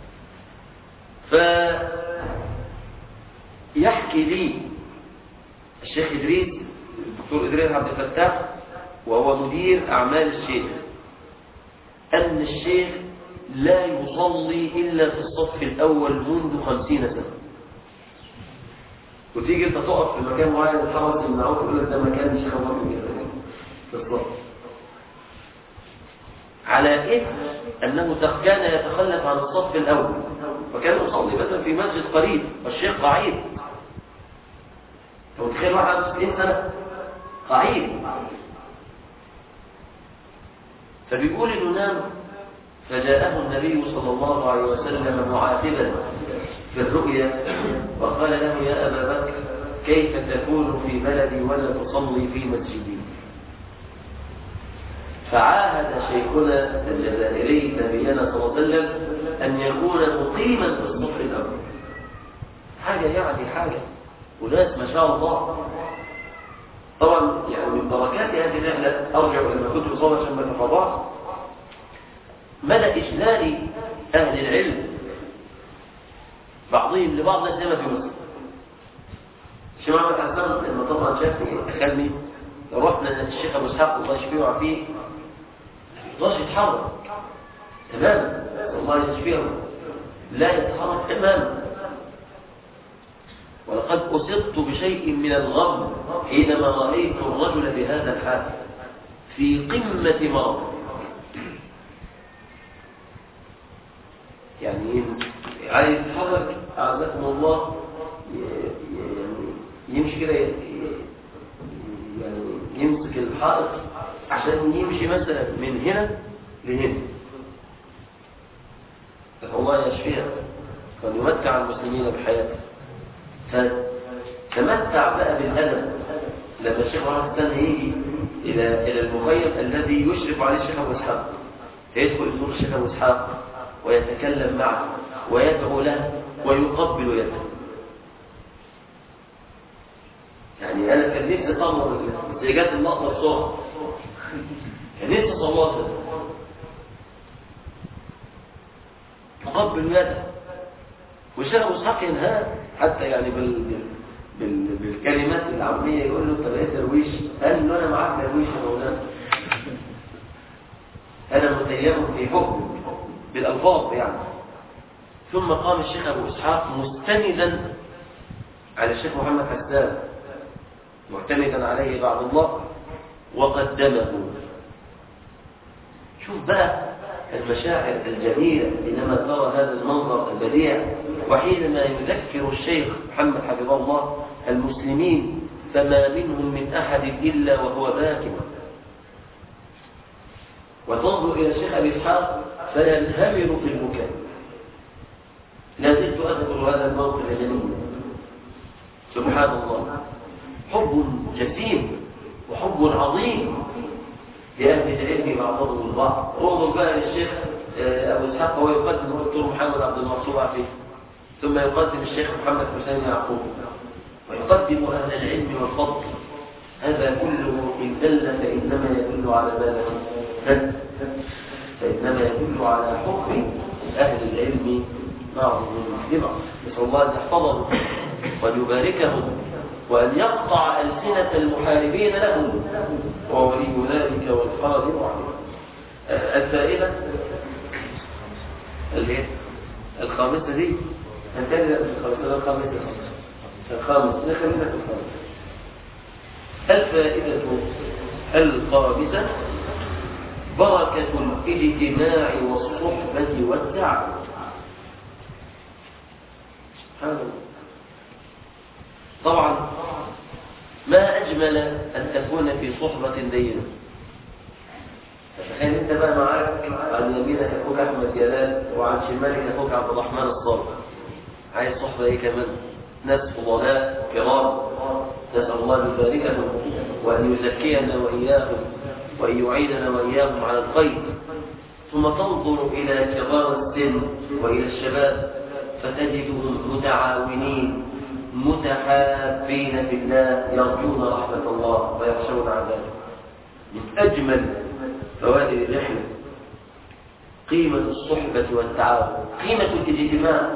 فيحكي لي الشيخ إدريس الدكتور إدريس عبد الفتاح وهو مدير أعمال الشيخ أن الشيخ لا يصلي إلا في الصف الأول منذ خمسين سنة وتيجي انت تقف في مكان معين تحاول تمنعه تقول لك ده مكان الشيخ ابو بكر في الصف على إثر أنه كان يتخلف عن الصف الأول وكان يصلي مثلا في مسجد قريب والشيخ قعيد لو تخيل واحد عنده 60 سنة قعيد فبيقول انه نام فجاءه النبي صلى الله عليه وسلم معاتبا في الرؤيا وقال له يا أبا بكر كيف تكون في بلدي ولا تصلي في مسجدي فعاهد شيخنا الجزائري نبينا صلى الله عليه وسلم أن يكون مقيما في الصف الأول حاجة يعني حاجة وناس ما شاء الله طبعا يعني من بركات هذه الرحلة أرجع إلى ما كنت بصور عشان ما تفضعش مدى إجلال أهل العلم بعضهم لبعض ناس ما في مسلم الشيخ محمد حسن لما طبعا شافني دخلني لو رحنا الشيخ ابو اسحاق الله يشفيه ويعافيه ما يقدرش يتحرك تماما الله يشفيه لا يتحرك تماما ولقد أصبت بشيء من الغم حينما رأيت الرجل بهذا الحال في قمة مرض يعني عايز يتحرك أعزكم الله يعني يمشي كده يعني يمسك الحائط عشان يمشي مثلا من هنا لهنا الله يشفيها وأن يمتع المسلمين بحياته فتمتع بقى بالألم لما الشيخ محمد الثاني يجي إلى إلى المخيم الذي يشرف عليه الشيخ أبو إسحاق فيدخل يزور الشيخ أبو إسحاق ويتكلم معه ويدعو له ويقبل يده يعني أنا كان نفسي أطمر زي جات اللقطة بسرعة كان نفسي صوتها يقبل يده والشيخ أبو إسحاق ينهاه حتى يعني بال... بال... بالكلمات العامية يقول له انت بقيت درويش قال له انا معاك درويش يا مولانا انا متيم في حكم بالالفاظ يعني ثم قام الشيخ ابو اسحاق مستندا على الشيخ محمد حسان معتمدا عليه بعد الله وقدمه شوف بقى المشاعر الجميلة حينما ترى هذا المنظر البديع وحينما يذكر الشيخ محمد حفظه الله المسلمين فما منهم من أحد إلا وهو باك وتنظر إلى الشيخ أبي إسحاق فينهمر في البكاء لا زلت أذكر هذا الموقف الجميل سبحان الله حب جسيم وحب عظيم لأهل العلم بعضهم البعض انظر بقى للشيخ أبو إسحاق وهو يقدم الدكتور محمد عبد المنصور عفيف ثم يقدم الشيخ محمد حسين يعقوب ويقدم أهل العلم والفضل هذا كله إن دل فإنما يدل على ماذا؟ فإنما يدل على حكم أهل العلم بعضهم لبعض نسأل الله أن يحفظهم وأن يباركهم وأن يقطع ألسنة المحاربين لهم وهو ولي ذلك والقادر عليه الفائدة الخامسة دي هنتهي الخامسة الخامسة الخامس نخلينا في الخامس الفائدة الخامسة بركة الاجتماع والصحبة والتعاون طبعا ما أجمل أن تكون في صحبة دينة تخيل انت بقى معاك عن يمينك اخوك احمد جلال وعن شمالك اخوك عبد الرحمن الصالح عايز صحبه ايه كمان ناس فضلاء كرام نسال الله ان يباركهم وان يزكينا واياهم وان يعيننا واياهم على الخير ثم تنظر الى كبار السن والى الشباب فتجدهم متعاونين متحابين في الله يرجون رحمه الله ويخشون عذابه من اجمل فوائد الرحلة قيمة الصحبة والتعاون قيمة الاجتماع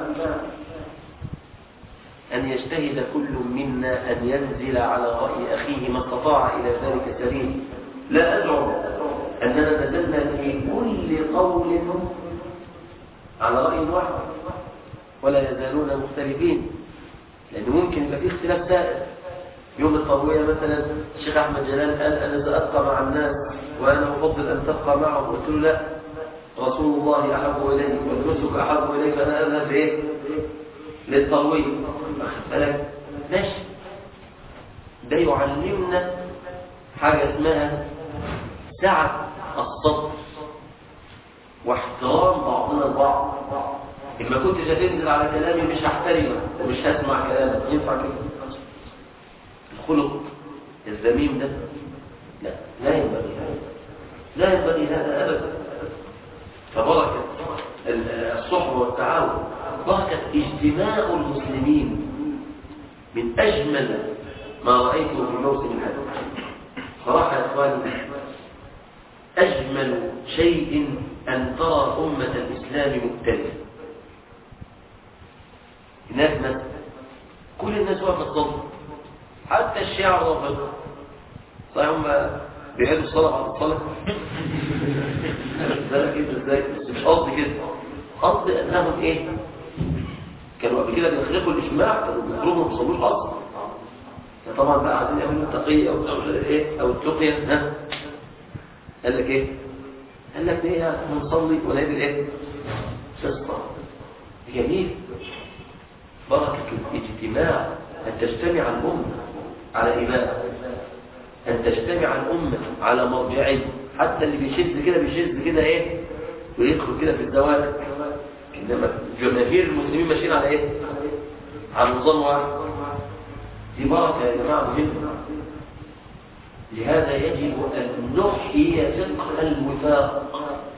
أن يجتهد كل منا أن ينزل على رأي أخيه ما استطاع إلى ذلك سبيل لا أزعم أننا نزلنا في كل قول على رأي واحد ولا يزالون مختلفين لأنه ممكن يبقى في اختلاف سائر يوم التروية مثلا الشيخ أحمد جلال قال أنا سأبقى مع الناس وأنا أفضل أن تبقى معهم قلت له لا رسول الله أحب إليك والنسك أحب إليك فأنا أذهب إيه للتروية واخد بالك ماشي ده يعلمنا حاجة اسمها سعة الصبر واحترام بعضنا البعض إما كنتش هتنزل على كلامي مش هحترمك ومش هسمع كلامك ينفع كده الخلق الذميم ده لا لا ينبغي هذا لا ينبغي هذا أبدا فبركة الصحبة والتعاون بركة اجتماع المسلمين من أجمل ما رأيته في موسم الحج صراحة يا إخواني أجمل شيء أن ترى أمة الإسلام مختلفة هناك مثلا كل الناس واقفة تصلي حتى الشيعة الرافضة صحيح هم بيعيدوا الصلاة بعد الصلاة ده كده ازاي بس مش قصدي كده قصدي انهم ايه كانوا قبل كده بيخلقوا الاجماع كانوا بيخرجوا ما بيصلوش اصلا طبعا بقى عايزين يعملوا التقية او او ايه او التقية ها قال لك ايه قال لك ايه احنا نصلي ونعيد الايه قصة جميل بركة الاجتماع أن تجتمع الأمة على إمام أن تجتمع الأمة على مرجعي حتى اللي بيشد كده بيشد كده إيه ويدخل كده في الزواج إنما جماهير المسلمين ماشيين على إيه على نظام واحد دي بركة يا جماعة مهمة لهذا يجب أن نحيي فقه الوفاق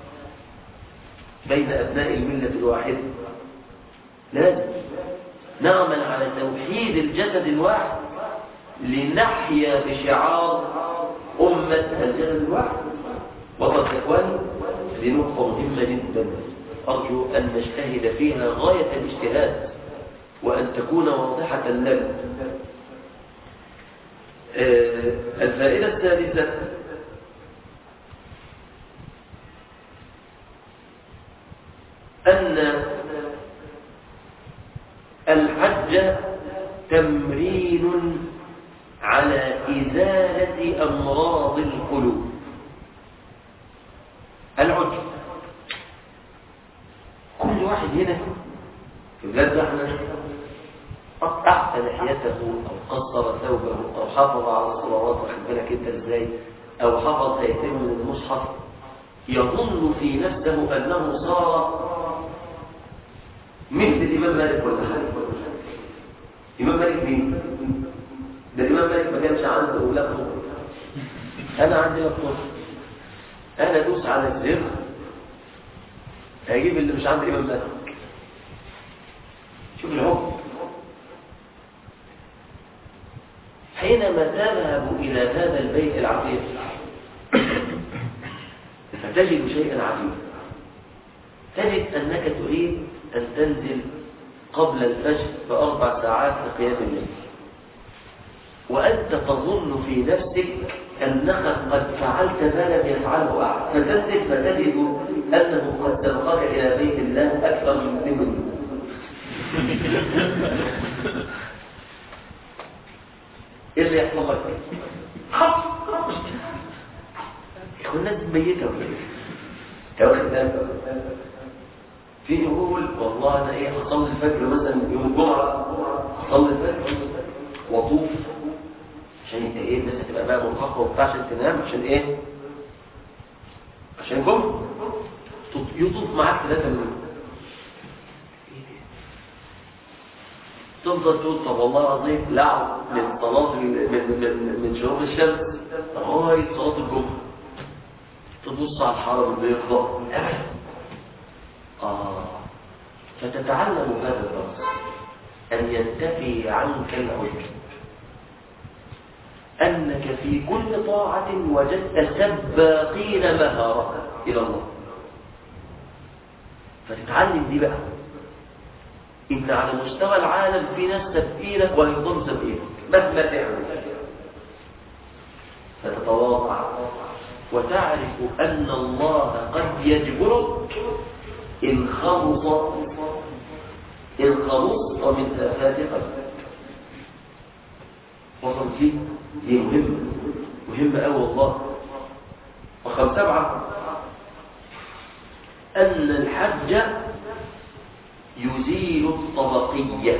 بين أبناء الملة الواحدة لازم نعمل على توحيد الجسد الواحد لنحيا بشعار أمة الجسد الواحد وقد إخواني هذه نقطة مهمة جدا أرجو أن نجتهد فيها غاية الاجتهاد وأن تكون واضحة لنا آه الفائدة الثالثة أن الحج تمرين على إزالة أمراض القلوب العجب كل واحد هنا في بلاد احنا قطع لحيته أو قصر ثوبه أو حافظ على الصلوات واخد بالك أنت إزاي أو حفظ آيتين من المصحف يظن في نفسه أنه صار مثل الإمام مالك ولا خالد الإمام مالك مين؟ ده الإمام مالك ما كانش عنده لابتوب أنا عندي لابتوب أنا أدوس على الزر هجيب اللي مش عند الإمام مالك شوف الحكم حينما تذهب إلى هذا البيت العتيق فتجد شيئا عجيبا تجد أنك تريد أن تنزل قبل الفجر بأربع ساعات لقيام الليل وأنت تظن في نفسك أنك قد فعلت ما لم يفعله أحد فتنزل فتجد أنه قد سبقك إلى بيت الله أكثر من مسلم ايه اللي يحصل لك يكون الناس ميتة ولا ايه انت واخد بالك في يقول والله انا ايه اصلي الفجر مثلا يوم الجمعه اصلي الفجر واطوف عشان انت ايه الناس هتبقى بقى مرهقه وبتاع عشان تنام عشان ايه عشان جمعه يطوف معاك ثلاثه منهم تفضل تقول طب والله العظيم لعب من صلاة من من من شروق الشمس لغاية صلاة الجمعة تبص على الحرم بيفضل آه فتتعلم هذا الدرس أن ينتفي عنك العجب أنك في كل طاعة وجدت سباقين مهارة إلى الله فتتعلم دي بقى إن على مستوى العالم في ناس سبقينك وهيضم سبقينك مهما تعمل فتتواضع وتعرف أن الله قد يجبرك إن خلص إن خلصت من آفات قلبك وصل فيه دي مهمة مهمة أوي والله رقم سبعة أن الحج يزيل الطبقية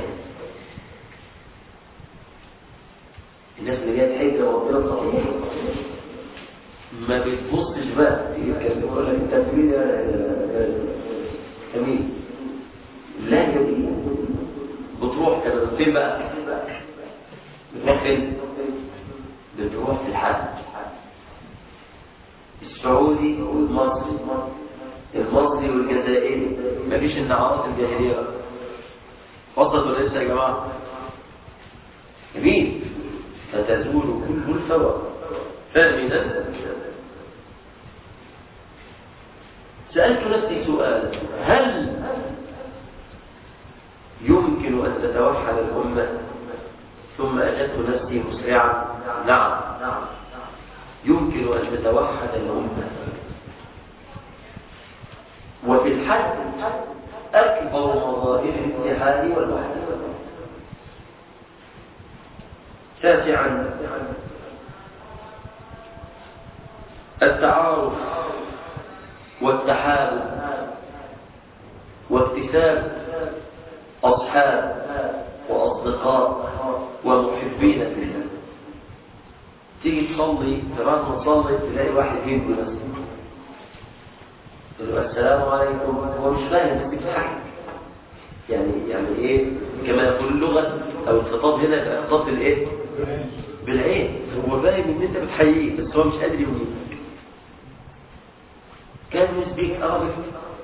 الناس اللي جايه تحج ربنا صحيح ما بتبصش بقى يتكلم يقول لك انت مين يا جميل لا جميل بتروح كده فين بقى بتروح فين بتروح في الحج السعودي والمصري المصري والجزائري مفيش النعرات الجاهليه بقى وصلت ولا لسه يا جماعه جميل فتزول كل الفوى فاهم ده سألت نفسي سؤال هل يمكن أن تتوحد الأمة ثم أجدت نفسي مسرعا نعم يمكن أن تتوحد الأمة وفي الحج أكبر مظاهر الاتحاد والوحدة تاسعا التعارف والتحالف واكتساب أصحاب وأصدقاء ومحبين في الله تيجي تصلي تراك تصلي تلاقي واحد هندي بس تقول له السلام عليكم هو مش فاهم انت بتضحك يعني يعني ايه كما يقول اللغه او الخطاب هنا يبقى خطاب بالايه بالعين هو فاهم ان انت بتحييه بس هو مش قادر يقول كان يسبيك عربي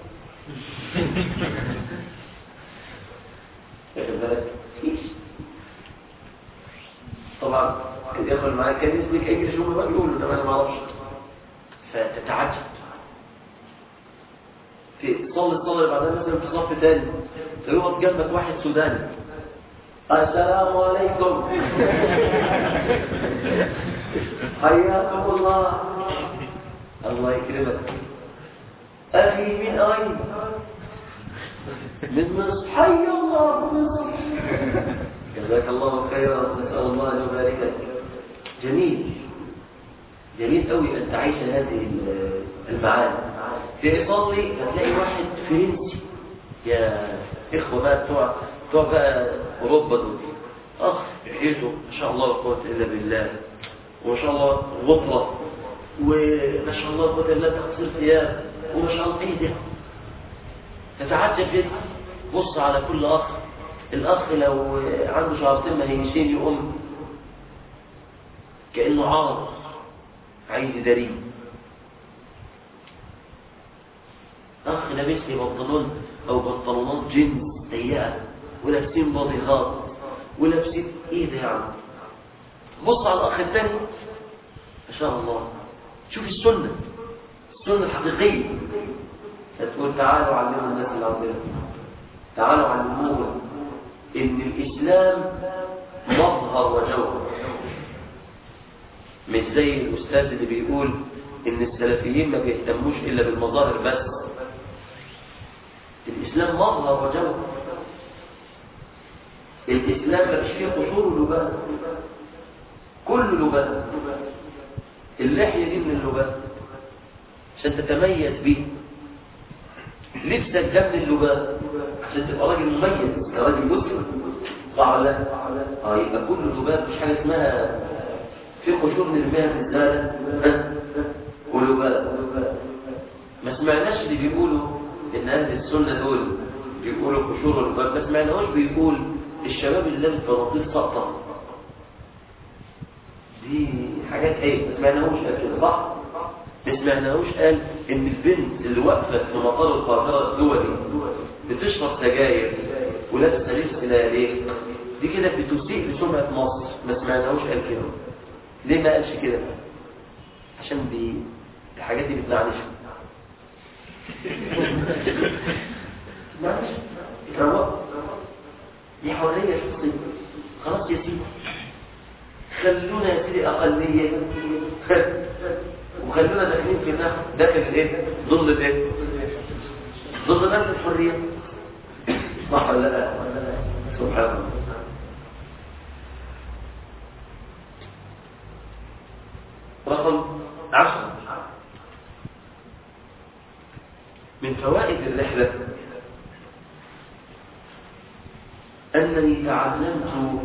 واخد بالك طبعا كان ياخد معايا كان يسبيك انجلش هم بقى بيقولوا ده انا ما اعرفش فتتعجب في صلي الصلاة بعدها مثلا في صف تاني يقف جنبك واحد سوداني السلام عليكم حياكم الله الله يكرمك أخي من أين؟ من مصر حي الله مصر جزاك الله خيرا نسأل الله أن يبارك لك جميل جميل قوي أن تعيش هذه المعاني تصلي هتلاقي واحد فرنسي يا إخوة بقى بتوع بتوع بقى أوروبا دول أخ حيته ما شاء الله لا قوة إلا بالله وما شاء الله غطرة وما شاء الله قوة إلا تقصير ثياب وما شاء الله إيه ده تتعجب جدا بص على كل أخ الأخ لو عنده شعرتين مهيشين يقوم كأنه عار عايز يداريه أخ لابس لي بنطلون أو بنطلونات جينز ضيقة ولابسين باديهات ولابسين إيه ده يا عم بص على الأخ الثاني ما شاء الله شوف السنة السنة الحقيقية تقول تعالوا علموا الناس اللي عندنا تعالوا علموهم إن الإسلام مظهر وجوهر مش زي الأستاذ اللي بيقول إن السلفيين ما بيهتموش إلا بالمظاهر بس الإسلام مظهر وجوهر الإسلام ما فيه قشور ولبان كل لبان اللحية دي من اللبان عشان تتميز بيه لبسك ده من اللبان عشان تبقى راجل مميز راجل مسلم صح ولا لا؟ اه يبقى كل لبان مش حاجه اسمها في قشور نرميها في الزاله ولبان ما سمعناش اللي بيقولوا ان اهل السنه دول بيقولوا قشور ولبان ما سمعناهوش بيقول الشباب اللي لابس بناطيل ساقطه دي حاجات ايه ما سمعناهوش قال كده صح ما سمعناهوش قال ان البنت اللي واقفه في مطار القاهره الدولي بتشرب سجاير ولابسه لبس ليه دي كده بتسيء لسمعه مصر ما سمعناهوش قال كده ليه ما قالش كده عشان دي الحاجات دي بتنعنش معلش روق دي حريه شخصيه خلاص يا سيدي خلونا يا سيدي اقليه وخلونا داخلين في النخ داخل الايه ظل الايه ظل نفس الحريه صح ولا لا سبحان الله رقم عشرة من فوائد الرحلة أنني تعلمت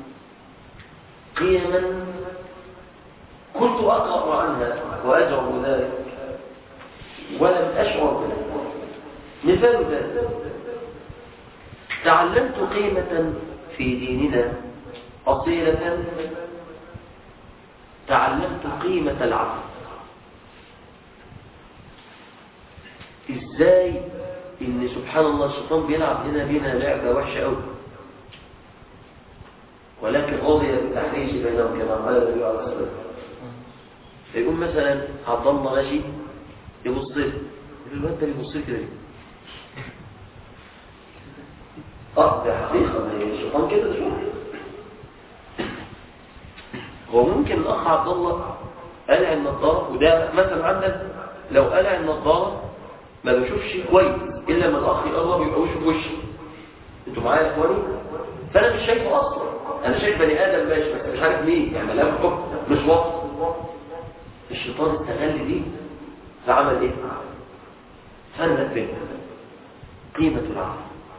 قيما كنت أقرأ عنها وأجر ذلك ولم أشعر بها مثال ذلك تعلمت قيمة في ديننا أصيلة تعلمت قيمة العفو إزاي إن سبحان الله الشيطان بيلعب هنا بينا لعبة وحشة أوي ولكن رضي بالتحريش بينهم كما قال النبي عليه الصلاة والسلام فيقول مثلا عبد الله ماشي يبص له يقول الواد ده بيبص لي كده ليه؟ اه ده حقيقة الشيطان كده ده شوف هو ممكن الاخ عبد الله قلع النظارة وده مثلا عندك لو قلع النظارة ما بشوفش كويس الا لما الاخ يقرب يبقى وشه في وشي انتوا معايا يا اخواني فانا مش شايفه اصلا انا شايف بني ادم ماشي بس مش عارف مين يعني لا حكم مش واضح الشيطان استغل دي فعمل ايه فرق بينهم قيمة العقل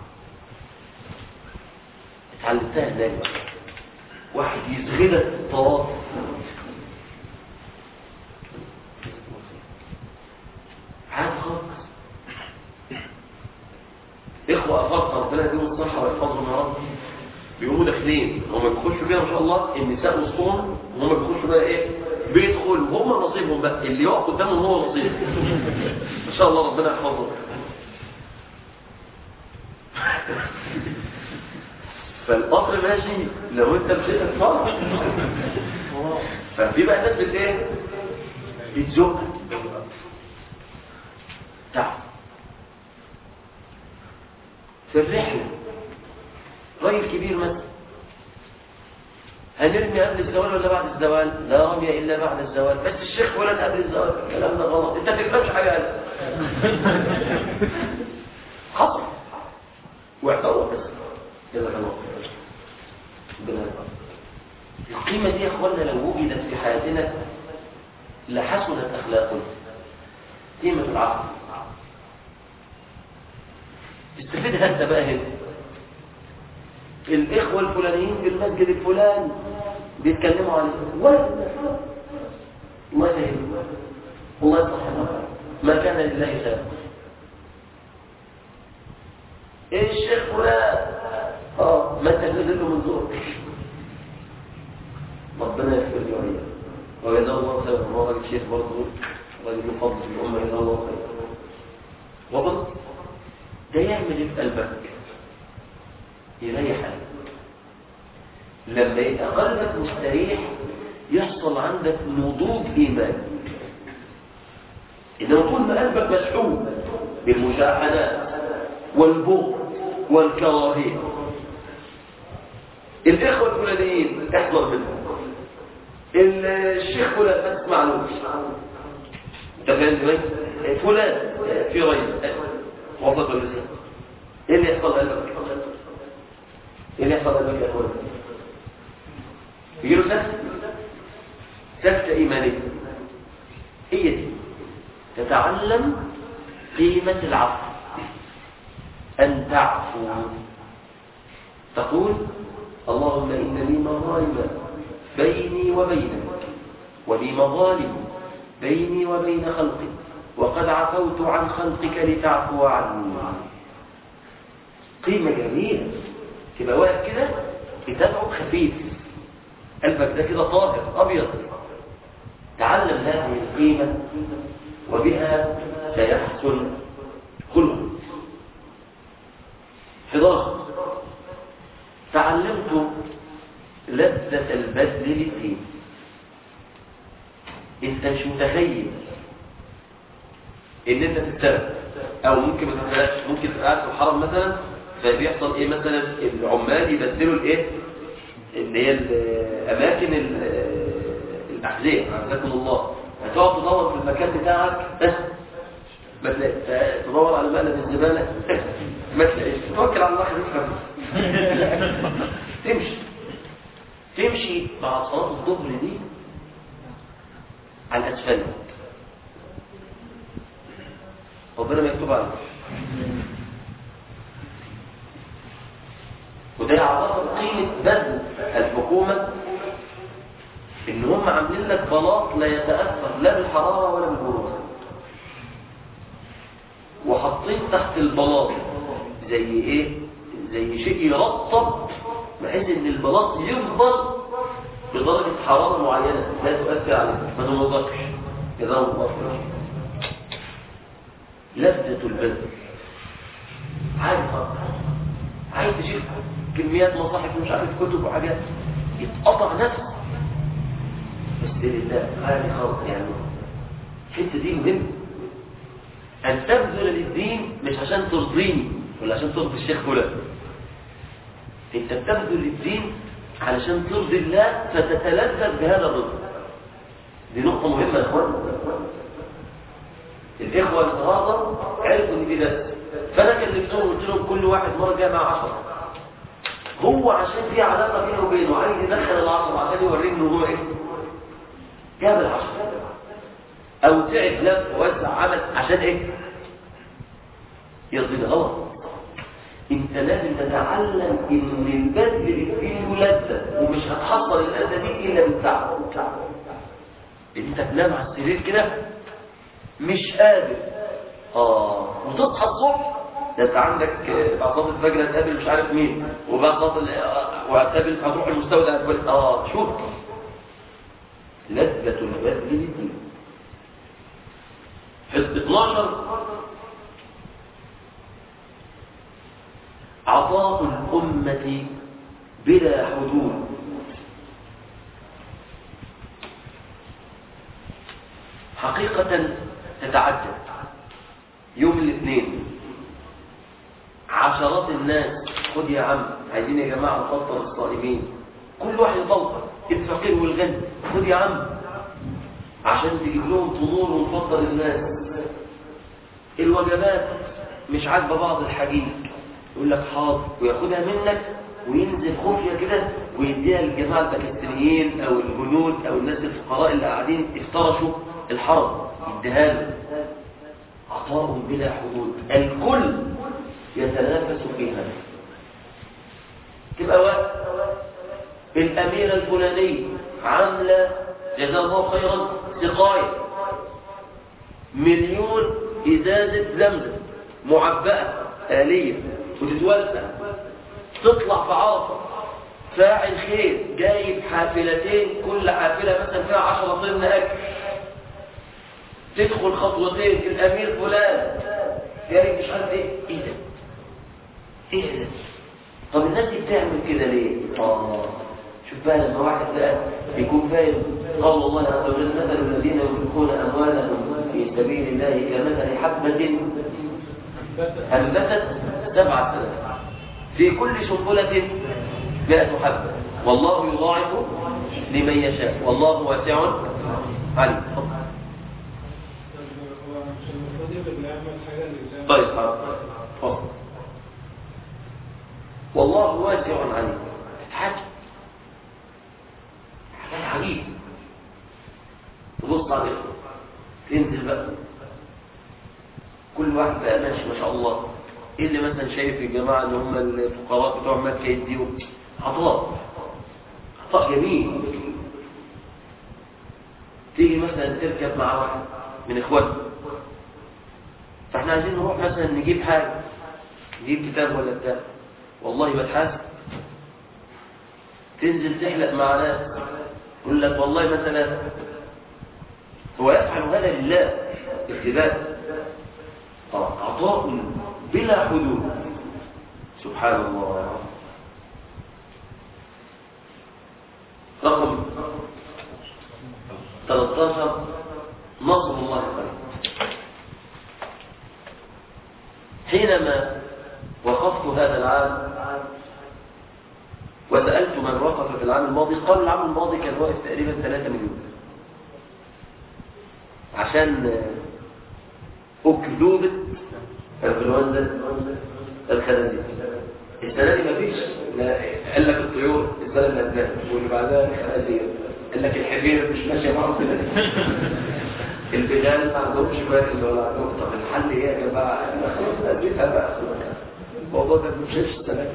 اتعلمتها هناك واحد يزغلك في الطواف عاد خالص اخوة افضل ربنا يديهم الصحة ويحفظهم يا رب بيقوموا داخلين هم بيخشوا كده ما شاء الله النساء وسطهم وهم بيخشوا بقى ايه بيدخل وهم نصيبهم بقى اللي يقف قدامهم هو نصيب ما شاء الله ربنا يحفظهم فالقطر ماشي لو انت مشيت هتفرح ففي بقى ناس بت ايه بتزق تعب في الرحله راجل كبير مثلا هنرمي قبل الزوال ولا بعد الزوال لا رمي الا بعد الزوال بس الشيخ فلان قبل الزوال الكلام ده غلط انت ما تفهمش حاجه قال حصل واعترف بس يلا خلاص القيمة دي يا اخوانا لو وجدت في حياتنا لحسنت اخلاقنا قيمة العقل استفيدها انت بقى هنا الاخوة الفلانيين في المسجد الفلاني بيتكلموا عليه ولا الله يسهل الله يصلح ما كان لله سابق ايه الشيخ فلان اه ما انت تنزل له من زورك ربنا يغفر له وإياه وجزاه الله خيرا هو راجل شيخ برضه راجل له فضل في الأمة جزاه الله خيرا وبرضه ده يعمل ايه في قلبك يريح قلبك لما يبقى قلبك مستريح يحصل عندك نضوج إيمان إنما طول ما قلبك مسحوب بالمشاحنات والبغض والكراهية الإخوة الفلانيين تحضر منهم الشيخ فلان ما تسمعلوش انت فاهم ازاي؟ فلان في رئيس وظف المسيح ايه اللي يحصل قلبك؟ ايه اللي يحصل قلبك يا اخوان؟ يجي له سكتة سكتة إيمانية هي دي تتعلم قيمة العفو أن تعفو تقول اللهم إن لي مظالم بيني وبينك ولي مظالم بيني وبين خلقك وقد عفوت عن خلقك لتعفو عني قيمة جميلة تبقى واقف كده بتدعو خفيف قلبك ده كده طاهر أبيض تعلم هذه القيمة وبها سيحسن خلق 11 تعلمت لذة البذل للدين انت مش متخيل ان انت تتسرق او ممكن ما تتسرقش ممكن تبقى قاعد في الحرم مثلا فبيحصل ايه مثلا العمال يبدلوا الايه اللي هي الاماكن الاحذيه عزكم الله هتقعد تدور في المكان بتاعك ما تلاقي تدور على مقلب الزباله ما تلاقيش توكل على الله خليك تمشي تمشي مع صلاه الظهر دي على الاسفل ربنا ما يكتب عليك وده يعرفك قيمه بذل الحكومه ان هم عاملين لك بلاط لا يتاثر لا بالحراره ولا بالبروده وحاطين تحت البلاط زي ايه زي شيء يرطب بحيث ان البلاط يفضل بدرجه حراره معينه لا تؤثر عليه ما تنضجش كده الله لذة البذل عادي خالص عايز تشوف كميات مصاحف ومش عارف كتب وحاجات يتقطع نفسه بس لله عادي خالص يعني الحته دي مهمه ان تبذل للدين مش عشان ترضيني ولا عشان ترضي الشيخ فلان انت بتبذل للدين علشان ترضي الله فتتلذذ بهذا الرضا دي نقطة مهمة يا اخوان الإخوة النهارده عرفوا إن دي درس فأنا كلمتهم قلت لهم كل واحد مرة جاي مع عشرة هو عشان في علاقة بينه وبينه عايز يدخل العشرة عشان يوريه إنه هو إيه؟ جاب العشرة أو تعب لف ووزع عمل عشان إيه؟ يرضي غلط انت لازم تتعلم ان البذل للدين لذة ومش هتحصل اللذة دي الا بالتعب انت تنام على السرير كده مش قادر اه وتصحى الصبح ده انت عندك بعد صلاه الفجر هتقابل مش عارف مين وبعد صلاه وهتقابل هتروح المستودع هتقابل اه شوف لذة البذل للدين حزب 12 عطاء الأمة بلا حدود حقيقة تتعجب يوم الاثنين عشرات الناس خد يا عم عايزين يا جماعة نفطر الصائمين كل واحد يفطر الفقير والغني خد يا عم عشان تجيب لهم طنور ونفطر الناس الوجبات مش عاجبه بعض الحاجين يقول لك حاضر وياخدها منك وينزل خفيه كده ويديها للجماعه الباكستانيين او الجنود او الناس الفقراء اللي قاعدين افترشوا الحرم يديها له عطاء بلا حدود الكل يتنافس في هذا تبقى وقت الاميره الفلانيه عامله جزاه الله خيرا سقايه مليون ازازه زمزم معبأه آلية وتتوزع تطلع في عرفة فاعل خير جايب حافلتين كل حافلة مثلا فيها 10 طن أكل تدخل خطوتين الأمير فلان جايب مش عارف ايه ايه ده ايه ده طب الناس دي بتعمل كده ليه اه شوف بقى لما واحد بقى يكون فاهم قال الله عز وجل مثل الذين ينفقون اموالهم في سبيل الله كمثل حبة أنبتت سبع سنوات في كل سنبلة مئة حبة والله يضاعف لمن يشاء والله واسع عليم طيب حاضر والله واسع عليم حاجة حاجة عجيب تبص عليه تنزل بقى كل واحد بقى ماشي ما شاء الله ايه اللي مثلا شايف الجماعة اللي هم الفقراء بتوع مكة يديهم عطاء عطاء جميل تيجي مثلا تركب مع واحد من اخواتنا فاحنا عايزين نروح مثلا نجيب حاجة نجيب كتاب ولا بتاع والله بتحاسب تنزل تحلق مع ناس يقول لك والله مثلا هو يفعل هذا لله ابتداء عطاء بلا حدود سبحان الله رقم 13 نصر الله قريب حينما وقفت هذا العام وسألت من وقف في العام الماضي قال العام الماضي كان واقف تقريبا 3 مليون عشان أكذوبة الانفلونزا الخنازير السنة دي مفيش قال لك الطيور السنة اللي قبلها واللي بعدها الخنازير قال لك الحمير مش ماشية معاهم كده البغال ما عندهمش ماكل ولا عندهم طب الحل ايه يا جماعة؟ اديتها بقى الموضوع ده مش السنة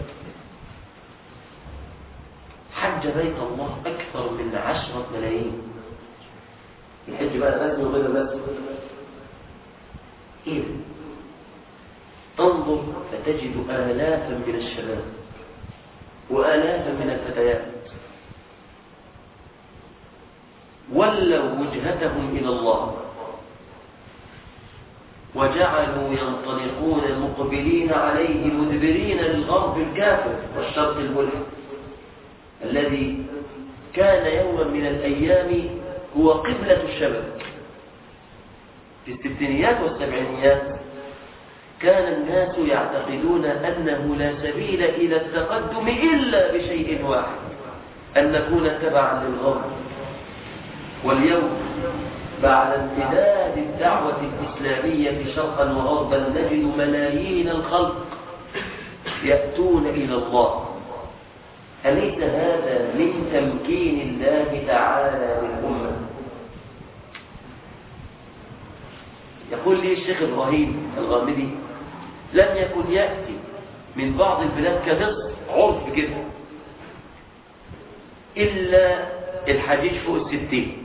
حج بيت الله أكثر من عشرة ملايين الحج بقى لازم وغير بس إيه تنظر فتجد آلافا من الشباب وآلافا من الفتيات ولوا وجهتهم إلى الله وجعلوا ينطلقون مقبلين عليه مدبرين للغرب الكافر والشرق الملحد الذي كان يوما من الأيام هو قبلة الشباب في الستينيات والسبعينيات كان الناس يعتقدون أنه لا سبيل إلى التقدم إلا بشيء واحد أن نكون تبعا للغرب واليوم بعد امتداد الدعوة الإسلامية شرقا وغربا نجد ملايين الخلق يأتون إلى الله أليس هذا من تمكين الله تعالى للأمة يقول لي الشيخ إبراهيم الغامدي لم يكن يأتي من بعض البلاد كمصر عرف كده إلا الحديث فوق الستين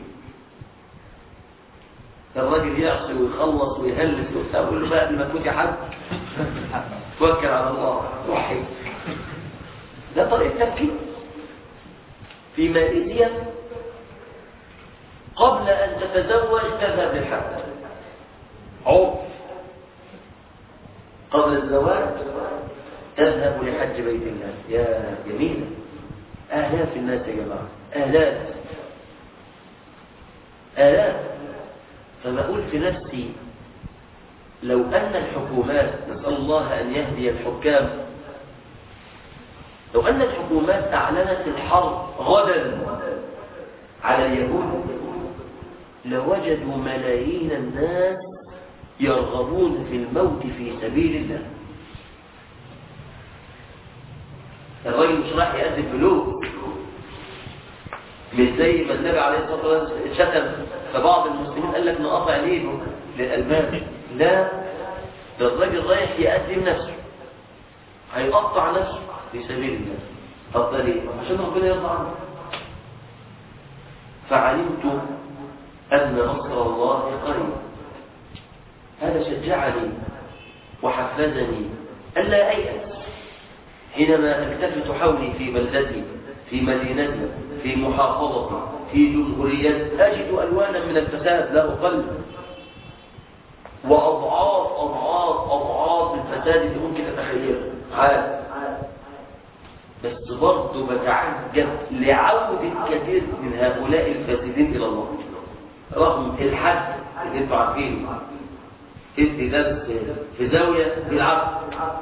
الراجل يعصي ويخلص ويهلس وبتاع يقول له بقى قبل ما تموت يا حاج توكل على الله وحي ده طريقة تفكير في ماليزيا قبل أن تتزوج تذهب للحج عرف قبل الزواج تذهب لحج بيت الله يا جميلة آلاف الناس يا جماعة آلاف آلاف فما أقول في نفسي لو أن الحكومات نسأل الله أن يهدي الحكام لو أن الحكومات أعلنت الحرب غدا على اليهود لوجدوا ملايين الناس يرغبون في الموت في سبيل الله الراجل مش راح يأذي بلوك مش زي ما النبي عليه الصلاة والسلام شتم فبعض المسلمين قال لك نقطع عينه للألبان لا ده الراجل رايح يقدم نفسه هيقطع نفسه في سبيل الله طب ده ليه؟ عشان ربنا يرضى عنه فعلمت أن نصر الله قريب هذا شجعني وحفزني ألا أيأس حينما التفت حولي في بلدتي في مدينتي في محافظتي في جمهوريتي أجد ألوانا من الفساد لا أقل وأضعاف أضعاف أضعاف الفساد اللي ممكن أتخيله عاد بس برضه بتعجب لعودة كثير من هؤلاء الفاسدين إلى الله رغم الحد اللي انتوا عارفينه ادي درس في زاوية بالعكس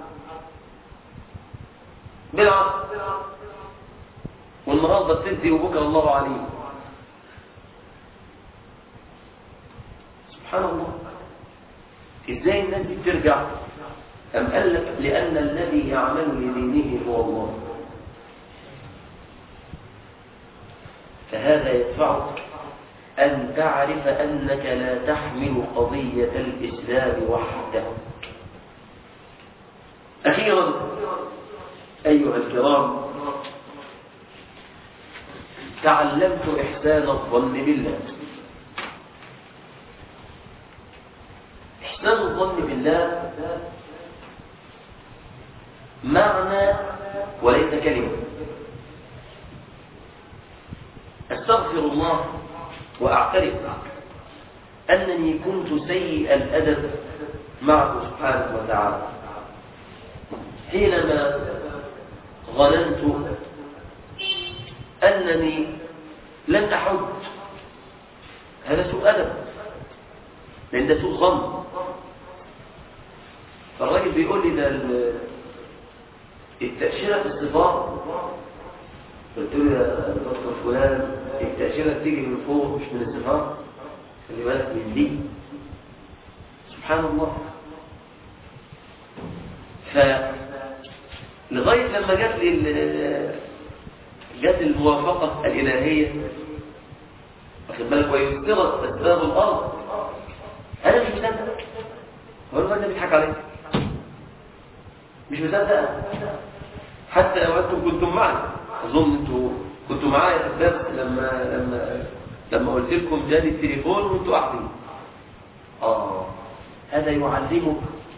بالعكس والنهارده بتدي وبكره الله عليه سبحان الله ازاي الناس دي بترجع أم قال لك لأن الذي يعمل لدينه هو الله فهذا يدفعك أن تعرف أنك لا تحمل قضية الإسلام وحده أخيرا أيها الكرام تعلمت إحسان الظن بالله إحسان الظن بالله معنى وليس كلمة أستغفر الله وأعترف أنني كنت سيء الأدب معه سبحانه وتعالى حينما ظننت أنني لن أحج هذا سوء أدب لأن ده سوء ظن فالراجل بيقول لي ده التأشيرة في السفارة قلت له يا دكتور فلان التأشيرة بتيجي من فوق مش من السفارة خلي بالك من دي سبحان الله ف لغاية لما جات لي جات الموافقة الإلهية واخد بالك ويفترض أسباب الأرض أنا مش مصدق هو الراجل بيضحك عليك مش مصدق حتى لو انتم كنتم معي اظن انتوا كنتوا معايا في الدرس لما لما لما قلت لكم جالي التليفون وانتوا قاعدين اه هذا يعلمك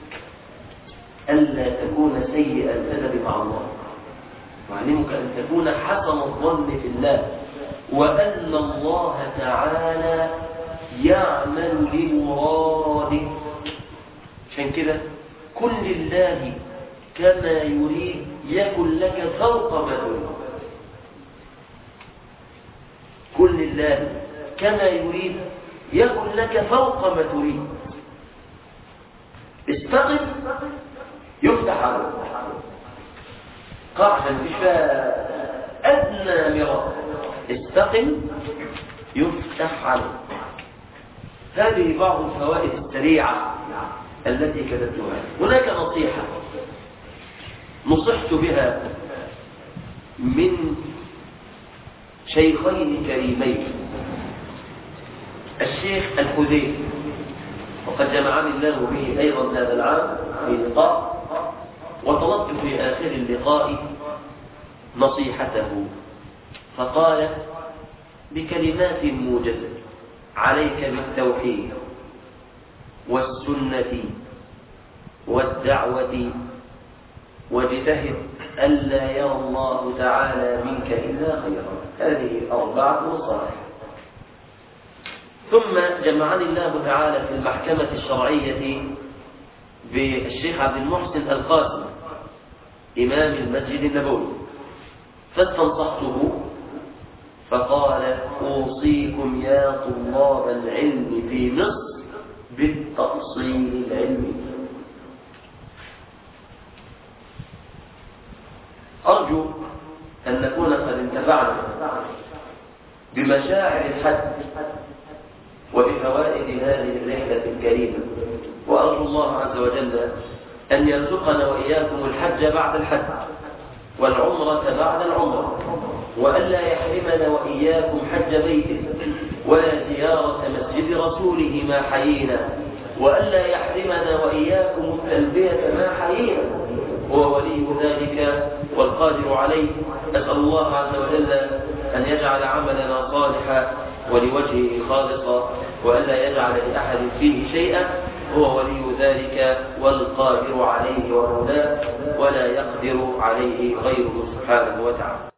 الا تكون سيء الادب مع الله يعلمك ان تكون حسن الظن في الله وان الله تعالى يعمل لمرادك عشان كده كن لله كما يريد يكن لك فوق ما تريد كن لله كما يريد يكن لك فوق ما تريد استقم يفتح عليك قاعدة مفيش فيها أدنى مراد استقم يفتح عليك هذه بعض الفوائد السريعة التي كتبتها هناك نصيحة نصحت بها من شيخين كريمين الشيخ الحذيفي وقد جمعني الله به أيضا هذا العام في لقاء وطلبت في آخر اللقاء نصيحته فقال بكلمات موجزة عليك بالتوحيد والسنة والدعوة واجتهد ألا يرى الله تعالى منك إلا خيرا هذه أربعة نصائح ثم جمعني الله تعالى في المحكمة الشرعية بالشيخ عبد المحسن القاسم إمام المسجد النبوي فاستنصحته فقال أوصيكم يا طلاب العلم في مصر بالتأصيل العلمي أرجو أن نكون قد انتفعنا بمشاعر الحج وبفوائد هذه الرحلة الكريمة وأرجو الله عز وجل أن يرزقنا وإياكم الحج بعد الحج والعمرة بعد العمرة وألا يحرمنا وإياكم حج بيته ولا زيارة مسجد رسوله ما حيينا وألا يحرمنا وإياكم التلبية ما حيينا هو ولي ذلك والقادر عليه أسأل الله عز وجل أن يجعل عملنا صالحا ولوجهه خالصا وألا يجعل لأحد فيه شيئا هو ولي ذلك والقادر عليه ومولاه ولا يقدر عليه غيره سبحانه وتعالى